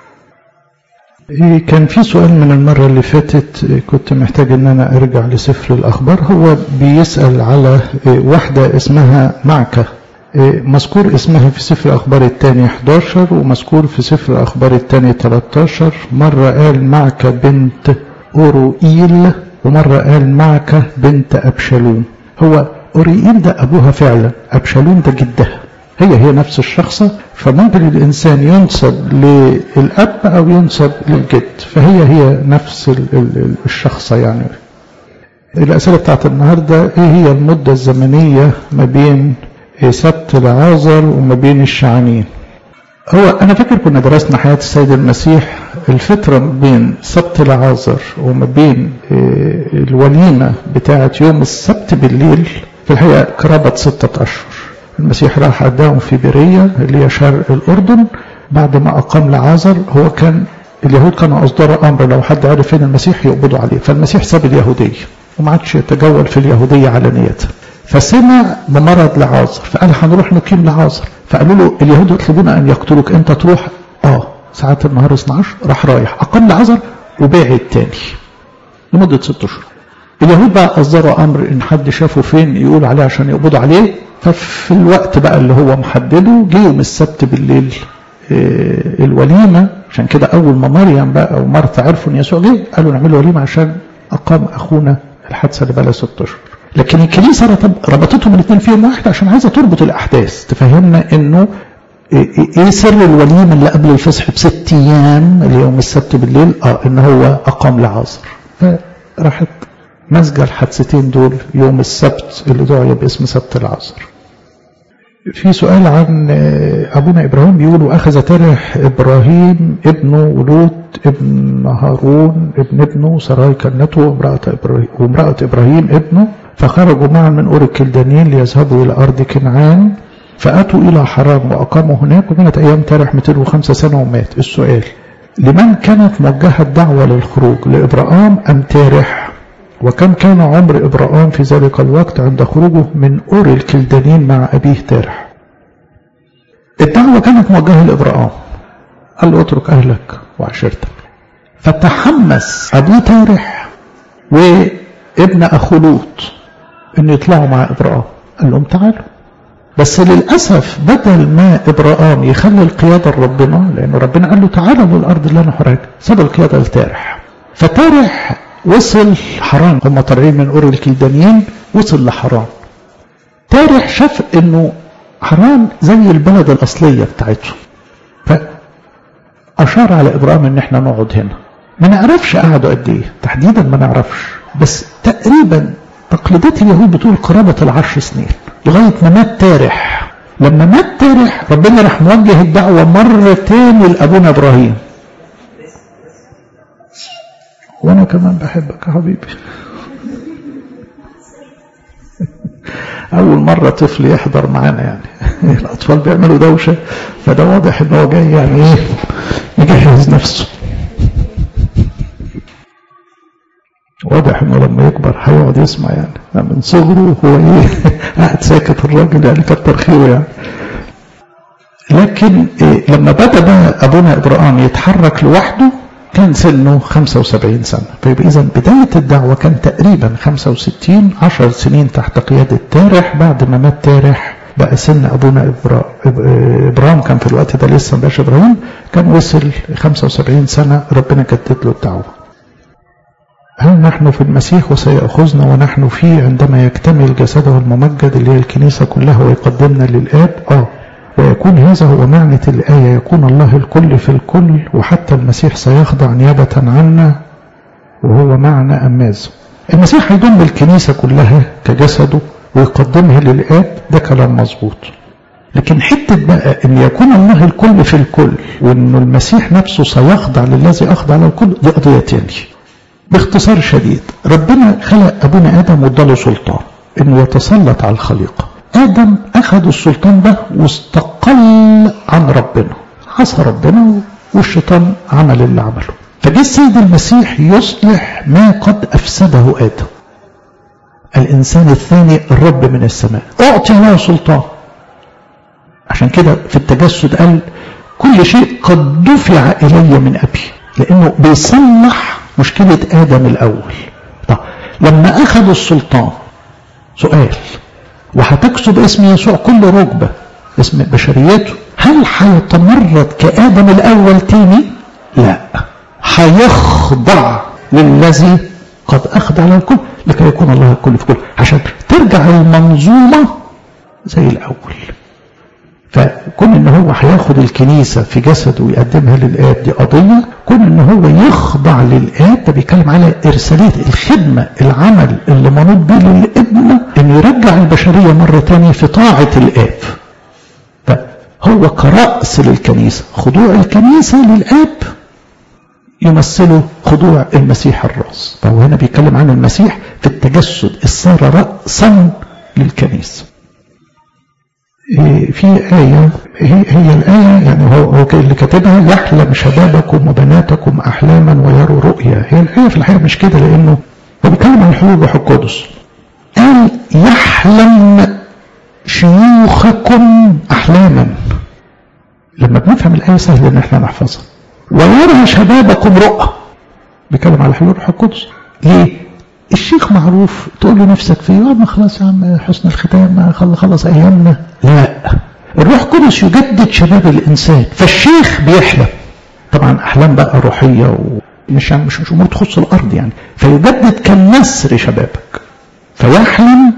كان في سؤال من المرة اللي فاتت كنت محتاج ان انا ارجع لسفر الاخبار هو بيسأل على واحدة اسمها معكة مذكور اسمها في سفر الاخبار الثاني 11 ومذكور في سفر الاخبار الثاني 13 مرة قال معكة بنت اوروئيل ومرة قال معكة بنت ابشالوم هو اوريئيل ده ابوها فعلا ابشالوم ده جدها هي هي نفس الشخصة فممكن الإنسان ينسب للأب أو ينسب للجد فهي هي نفس الشخصة يعني الأسئلة بتاعت النهاردة إيه هي المدة الزمنية ما بين سبت العازر وما بين الشعانين هو أنا فاكر كنا درسنا حياة السيد المسيح الفترة ما بين سبت العازر وما بين الوليمة بتاعة يوم السبت بالليل في الحقيقة قرابة ستة أشهر المسيح راح أداهم في برية اللي هي شرق الأردن بعد ما أقام لعازر هو كان اليهود كانوا أصدروا أمر لو حد عرف فين المسيح يقبضوا عليه فالمسيح ساب اليهودية وما عادش يتجول في اليهودية علانية فسمع بمرض لعازر فقال هنروح نقيم لعازر فقالوا له اليهود يطلبون أن يقتلوك أنت تروح آه ساعات النهار 12 راح رايح أقام لعازر وباعد تاني لمدة ست أشهر اليهود بقى أصدروا أمر إن حد شافه فين يقول عليه عشان يقبضوا عليه ففي الوقت بقى اللي هو محدده جه يوم السبت بالليل الوليمة عشان كده أول ما مريم بقى ومرثا عرفوا إن يسوع جه قالوا نعمل وليمة عشان أقام أخونا الحادثة اللي بقى ست أشهر لكن الكنيسة ربطتهم الاثنين في يوم واحد عشان عايزة تربط الأحداث تفهمنا إنه إيه سر الوليمة اللي قبل الفصح بست أيام اللي يوم السبت بالليل آه إن هو أقام لعازر فراحت مزج الحادثتين دول يوم السبت اللي دعي باسم سبت العصر في سؤال عن أبونا إبراهيم بيقول وأخذ ترح إبراهيم ابنه ولوط ابن هارون ابن ابنه سراي كنته وامرأة إبراهيم, وامرأة إبراهيم ابنه فخرجوا معا من أور الكلدانيين ليذهبوا إلى أرض كنعان فأتوا إلى حرام وأقاموا هناك وكانت أيام تارح 205 سنة ومات السؤال لمن كانت موجهة الدعوة للخروج لإبراهام أم تارح وكم كان عمر إبراهام في ذلك الوقت عند خروجه من أور الكلدانين مع أبيه تارح الدعوة كانت موجهة لإبراهام قال له اترك أهلك وعشيرتك فتحمس أبو تارح وابن أخو لوط أن يطلعوا مع إبراهام قال لهم تعالوا بس للأسف بدل ما إبراهام يخلي القيادة لربنا لأنه ربنا قال له تعالى للأرض اللي أنا حراك ساب القيادة لتارح فتارح وصل حرام هم طالعين من أور الكلدانيين وصل لحرام تارح شاف انه حرام زي البلد الأصلية بتاعتهم فأشار على إبراهيم ان احنا نقعد هنا ما نعرفش قعدوا قد ايه تحديدا ما نعرفش بس تقريبا تقليدات اليهود بتقول قرابة العشر سنين لغاية ما مات تارح لما مات تارح ربنا راح موجه الدعوة مرة تاني لأبونا إبراهيم وانا كمان بحبك يا حبيبي اول مرة طفل يحضر معانا يعني الاطفال بيعملوا دوشة فده واضح ان هو جاي يعني ايه يجهز نفسه واضح انه لما يكبر هيقعد يسمع يعني من صغره هو ايه قاعد ساكت الراجل يعني كتر خيره يعني لكن إيه لما بدا بقى ابونا ابراهيم يتحرك لوحده كان سنه 75 سنة فيبقى إذا بداية الدعوة كان تقريبا 65 10 سنين تحت قيادة تارح بعد ما مات تارح بقى سن أبونا إبراهيم كان في الوقت ده لسه ما بقاش إبراهيم كان وصل 75 سنة ربنا جدد له الدعوة هل نحن في المسيح وسيأخذنا ونحن فيه عندما يكتمل جسده الممجد اللي هي الكنيسة كلها ويقدمنا للآب آه ويكون هذا هو معنى الآية يكون الله الكل في الكل وحتى المسيح سيخضع نيابة عنا وهو معنى أماز المسيح هيضم الكنيسة كلها كجسده ويقدمها للآب ده كلام مظبوط لكن حتة بقى ان يكون الله الكل في الكل وان المسيح نفسه سيخضع للذي اخضع له الكل دي قضية تاني باختصار شديد ربنا خلق ابونا ادم واداله سلطان انه يتسلط على الخليقه آدم أخذ السلطان ده واستقل عن ربنا عصى ربنا والشيطان عمل اللي عمله فجه السيد المسيح يصلح ما قد أفسده آدم الإنسان الثاني الرب من السماء أعطي له سلطان عشان كده في التجسد قال كل شيء قد دفع إلي من أبي لأنه بيصلح مشكلة آدم الأول طب لما أخذ السلطان سؤال وهتكسب اسم يسوع كل ركبة اسم بشريته هل هيتمرد كآدم الأول تاني؟ لا هيخضع للذي قد أخضع له الكل لكي يكون الله الكل في كل عشان ترجع المنظومة زي الأول فكون ان هو هياخد الكنيسة في جسده ويقدمها للآب دي قضية كون ان هو يخضع للآب ده بيتكلم على إرسالية الخدمة العمل اللي منوط بيه للابن انه يرجع البشرية مرة تانية في طاعة الآب فهو كرأس للكنيسة خضوع الكنيسة للآب يمثله خضوع المسيح الرأس فهو هنا بيتكلم عن المسيح في التجسد صار رأسا للكنيسة في آية هي, هي الآية يعني هو, هو اللي كاتبها يحلم شبابكم وبناتكم أحلاما ويروا رؤيا هي الآية في الحقيقة مش كده لأنه هو بيتكلم عن حلول الروح القدس قال يحلم شيوخكم أحلاما لما بنفهم الآية سهل إن احنا نحفظها ويرى شبابكم رؤى بيتكلم على حلول الروح القدس ليه؟ الشيخ معروف تقول له نفسك فيه ما خلاص يا عم حسن الختام خلص ايامنا لا الروح القدس يجدد شباب الانسان فالشيخ بيحلم طبعا احلام بقى روحيه ومش يعني مش مش امور تخص الارض يعني فيجدد كالنسر شبابك فيحلم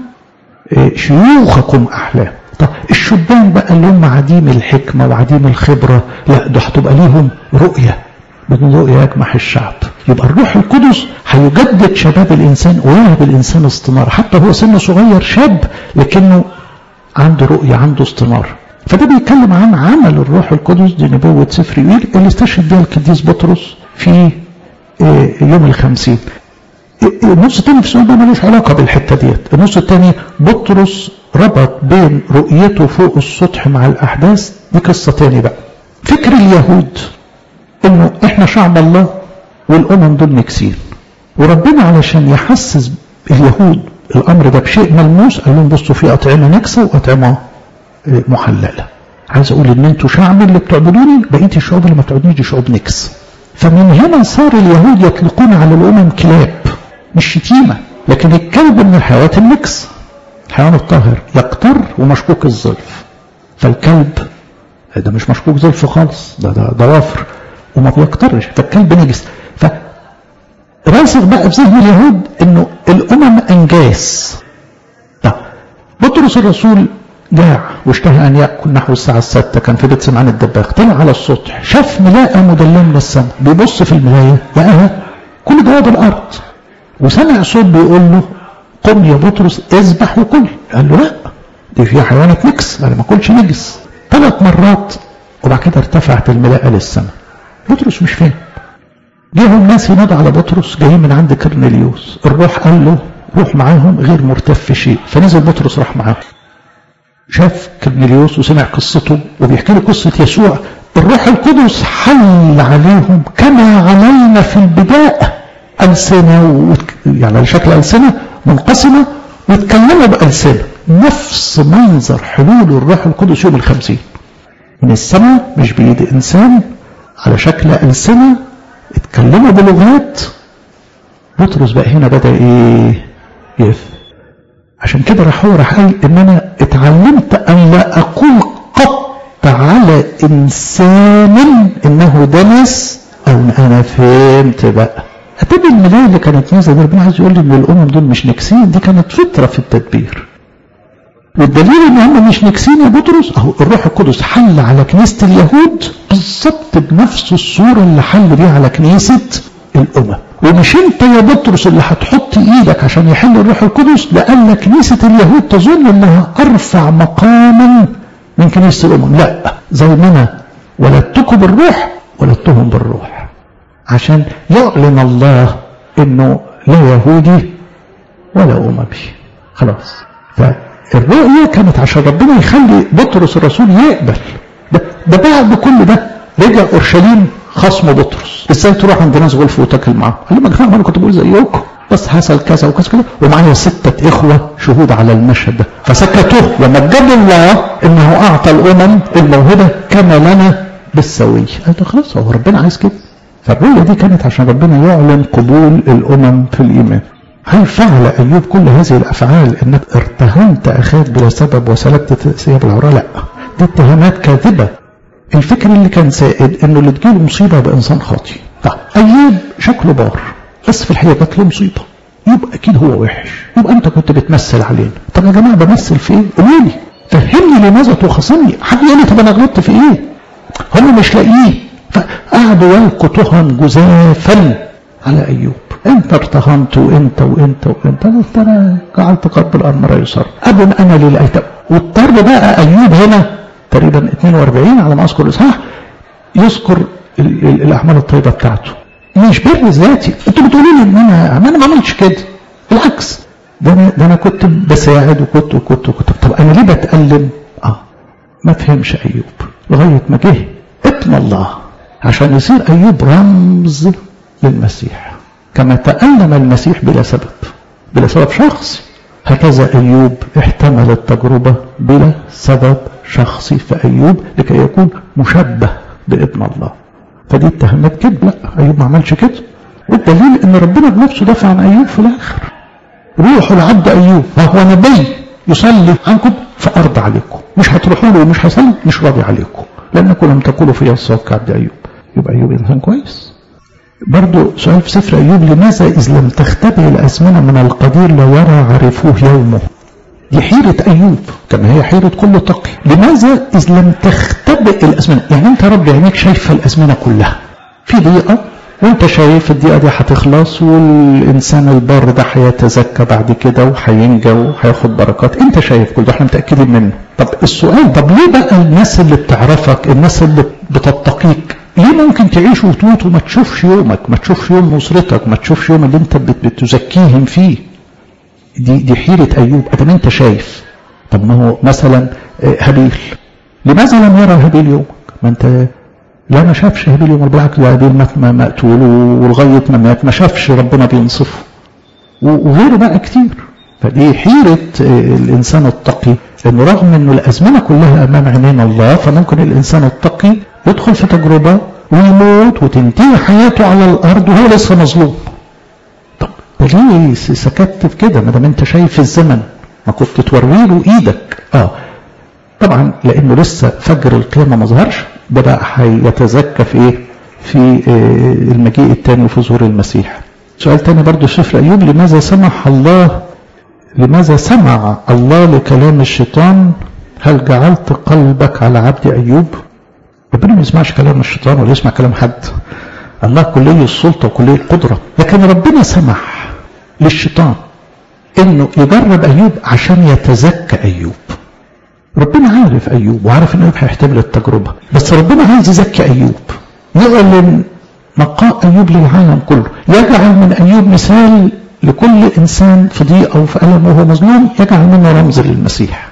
شيوخكم احلام طب الشبان بقى اللي هم عديم الحكمه وعديم الخبره لا ده هتبقى ليهم رؤيه بدون رؤية يجمح الشعب يبقى الروح القدس هيجدد شباب الإنسان ويهب الإنسان استنار حتى هو سنه صغير شاب لكنه عنده رؤية عنده استنار فده بيتكلم عن عمل الروح القدس دي نبوة سفر يويل اللي استشهد بها القديس بطرس في يوم الخمسين النص الثاني في السؤال ده ملوش علاقة بالحتة ديت النص الثاني بطرس ربط بين رؤيته فوق السطح مع الأحداث دي قصة تاني بقى فكر اليهود انه احنا شعب الله والامم دول نكسين وربنا علشان يحسس اليهود الامر ده بشيء ملموس قال لهم بصوا في اطعمه نكسه واطعمه محلله عايز اقول ان انتوا شعب اللي بتعبدوني بقيه الشعوب اللي ما بتعبدونيش دي شعوب نكس فمن هنا صار اليهود يطلقون على الامم كلاب مش شتيمه لكن الكلب من الحيوانات النكس الحيوان الطاهر يقتر ومشكوك الظلف فالكلب ده مش مشكوك ظلف خالص ده ده ضوافر وما بيقترش فالكلب نجس فراسخ بقى في ذهن اليهود انه الامم انجاس طب بطرس الرسول جاع واشتهى ان ياكل نحو الساعه السادسه كان في بيت سمعان الدباغ طلع على السطح شاف ملاءه مدلله من السماء بيبص في الملايه لقاها كل جواب الارض وسمع صوت بيقول له قم يا بطرس اذبح وكل قال له لا دي فيها حيوانات نكس انا ما اكلش نجس ثلاث مرات وبعد كده ارتفعت الملاءه للسماء بطرس مش فاهم جه الناس ينادوا على بطرس جايين من عند كرنيليوس الروح قال له روح معاهم غير مرتف في شيء فنزل بطرس راح معاهم شاف كرنيليوس وسمع قصته وبيحكي له قصة يسوع الروح القدس حل عليهم كما علينا في البداية ألسنة و... يعني على شكل ألسنة منقسمة ويتكلموا بألسنة نفس منظر حلول الروح القدس يوم الخمسين من السماء مش بيد إنسان على شكل ألسنة اتكلموا بلغات بطرس بقى هنا بدأ ايه يف عشان كده راح هو راح قال ان انا اتعلمت ان لا اقول قط على انسان انه دنس او انا فهمت بقى اتبع الملايه اللي كانت نازله دي ربنا عايز يقول لي ان الامم دول مش نكسين دي كانت فطره في التدبير والدليل ان هم مش نكسين يا بطرس اهو الروح القدس حل على كنيسه اليهود بالظبط بنفس الصوره اللي حل بيها على كنيسه الامم ومش انت يا بطرس اللي هتحط ايدك عشان يحل الروح القدس لان كنيسه اليهود تظن انها ارفع مقاما من كنيسه الامم لا زي ما انا ولدتكم بالروح ولدتهم بالروح عشان يعلن الله انه لا يهودي ولا اممي خلاص فالرؤية كانت عشان ربنا يخلي بطرس الرسول يقبل ده, ده بعد كل ده رجع اورشليم خصم بطرس ازاي تروح عند ناس غلف وتاكل معاهم قال لهم يا جماعه انا كنت بقول زيكم بس حصل كذا وكذا كذا ومعايا ستة إخوة شهود على المشهد ده فسكتوا ومجد الله إنه أعطى الأمم الموهبة كما لنا بالسوية قال له خلاص هو ربنا عايز كده فالرؤية دي كانت عشان ربنا يعلن قبول الأمم في الإيمان هل فعل أيوب كل هذه الأفعال إنك ارتهنت أخاك بلا سبب وسلبت ثياب العراء لا دي اتهامات كاذبة الفكر اللي كان سائد إنه اللي تجيله مصيبة بإنسان خاطي طيب أيوب شكله بار بس في الحقيقة جات له مصيبة يبقى أكيد هو وحش يبقى أنت كنت بتمثل علينا طب يا جماعة بمثل في إيه؟ قولوا لي فهمني لماذا تخاصمني حد يقول لي طب أنا غلطت في إيه؟ هم مش لاقيين فقعدوا يلقوا تهم جزافا على أيوب انت ارتهنت وانت وانت وانت قلت انا جعلت قلب الامر يسر اب انا للايتام واضطر بقى ايوب هنا تقريبا 42 على ما اذكر الاصحاح يذكر ال ال الاعمال الطيبه بتاعته مش بر ذاتي انتوا بتقولوا لي ان انا ما انا ما عملتش كده بالعكس ده انا ده انا كنت بساعد وكنت وكنت وكنت طب انا ليه بتالم؟ اه ما فهمش ايوب لغايه ما جه ابن الله عشان يصير ايوب رمز للمسيح كما تألم المسيح بلا سبب بلا سبب شخصي هكذا أيوب احتمل التجربة بلا سبب شخصي فأيوب لكي يكون مشبه بابن الله فدي اتهامات كده لا أيوب ما عملش كده والدليل ان ربنا بنفسه دافع عن أيوب في الآخر روحوا لعبد أيوب وهو نبي يصلي عنكم فأرض عليكم مش هتروحوا له ومش هيصلي مش راضي عليكم لأنكم لم تقولوا في الصواب كعبد أيوب يبقى أيوب إنسان كويس برضو سؤال في سفر أيوب لماذا إذ لم تختبئ الأزمنة من القدير لا يرى عرفوه يومه دي حيرة أيوب كما هي حيرة كل تقي لماذا إذ لم تختبئ الأزمنة يعني أنت رب عينيك شايفة الأزمنة كلها في ضيقة وانت شايف الدقيقة دي هتخلص والإنسان البار ده هيتزكى بعد كده وهينجى وهياخد بركات انت شايف كل ده احنا متأكدين منه طب السؤال طب ليه بقى الناس اللي بتعرفك الناس اللي بتتقيك ليه ممكن تعيش وتموت وما تشوفش يومك ما تشوفش يوم نصرتك ما تشوفش يوم اللي انت بتزكيهم فيه دي دي حيرة أيوب أدام أنت شايف طب ما هو مثلا هابيل لماذا لم يرى هابيل يومك ما أنت لا ما شافش هابيل يوم بالعكس ده هابيل مات مقتول ولغاية ما مات ما شافش ربنا بينصفه وغيره بقى كتير فدي حيرة الإنسان التقي إنه رغم إنه الأزمنة كلها أمام عينين الله فممكن الإنسان التقي يدخل في تجربة ويموت وتنتهي حياته على الأرض وهو لسه مظلوم طب ليه سكت في كده ما دام أنت شايف الزمن ما كنت توري له إيدك آه طبعا لأنه لسه فجر القيامة ما ظهرش ده بقى هيتزكى في إيه؟ في المجيء الثاني وفي ظهور المسيح سؤال تاني برضو سفر أيوب لماذا سمح الله لماذا سمع الله لكلام الشيطان هل جعلت قلبك على عبد أيوب ربنا ما يسمعش كلام الشيطان ولا يسمع كلام حد الله كلية السلطة وكلية القدرة لكن ربنا سمح للشيطان انه يجرب ايوب عشان يتزكى ايوب ربنا عارف ايوب وعارف ان ايوب هيحتمل التجربة بس ربنا عايز يزكي ايوب يعلن نقاء ايوب للعالم كله يجعل من ايوب مثال لكل انسان في ضيقه وفي الم وهو مظلوم يجعل منه رمز للمسيح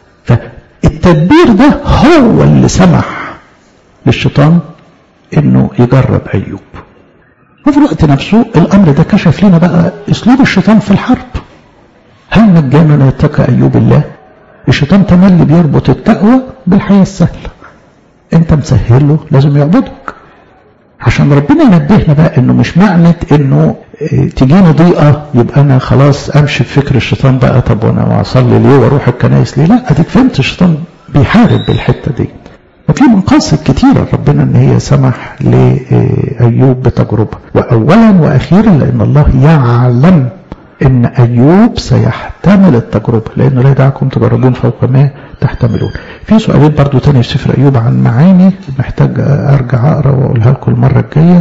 فالتدبير ده هو اللي سمح للشيطان انه يجرب ايوب وفي الوقت نفسه الامر ده كشف لنا بقى اسلوب الشيطان في الحرب هل مجانا يتقى ايوب الله الشيطان تملي بيربط التقوى بالحياه السهله انت مسهل له لازم يعبدك عشان ربنا ينبهنا بقى انه مش معنى انه تجيني ضيقه يبقى انا خلاص امشي بفكر الشيطان بقى طب وانا اصلي ليه واروح الكنائس ليه لا اديك فهمت الشيطان بيحارب بالحته دي وفي منقصد كتيرة ربنا ان هي سمح لأيوب بتجربة وأولا وأخيرا لأن الله يعلم ان أيوب سيحتمل التجربة لأنه لا يدعكم تجربون فوق ما تحتملون في سؤالين برضو تاني في سفر أيوب عن معاني محتاج أرجع أقرأ وأقولها لكم المرة الجاية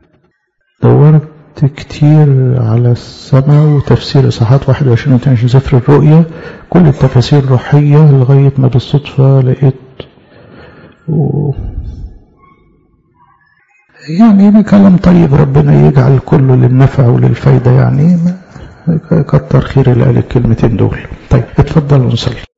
دورت كتير على السماء وتفسير إصحاحات 21 و 22 سفر الرؤيا كل التفاسير روحية لغاية ما بالصدفة لقيت و... يعني كلام طيب ربنا يجعل كله للنفع وللفايدة يعني كتر خير اللي قال الكلمتين دول طيب اتفضلوا نصلي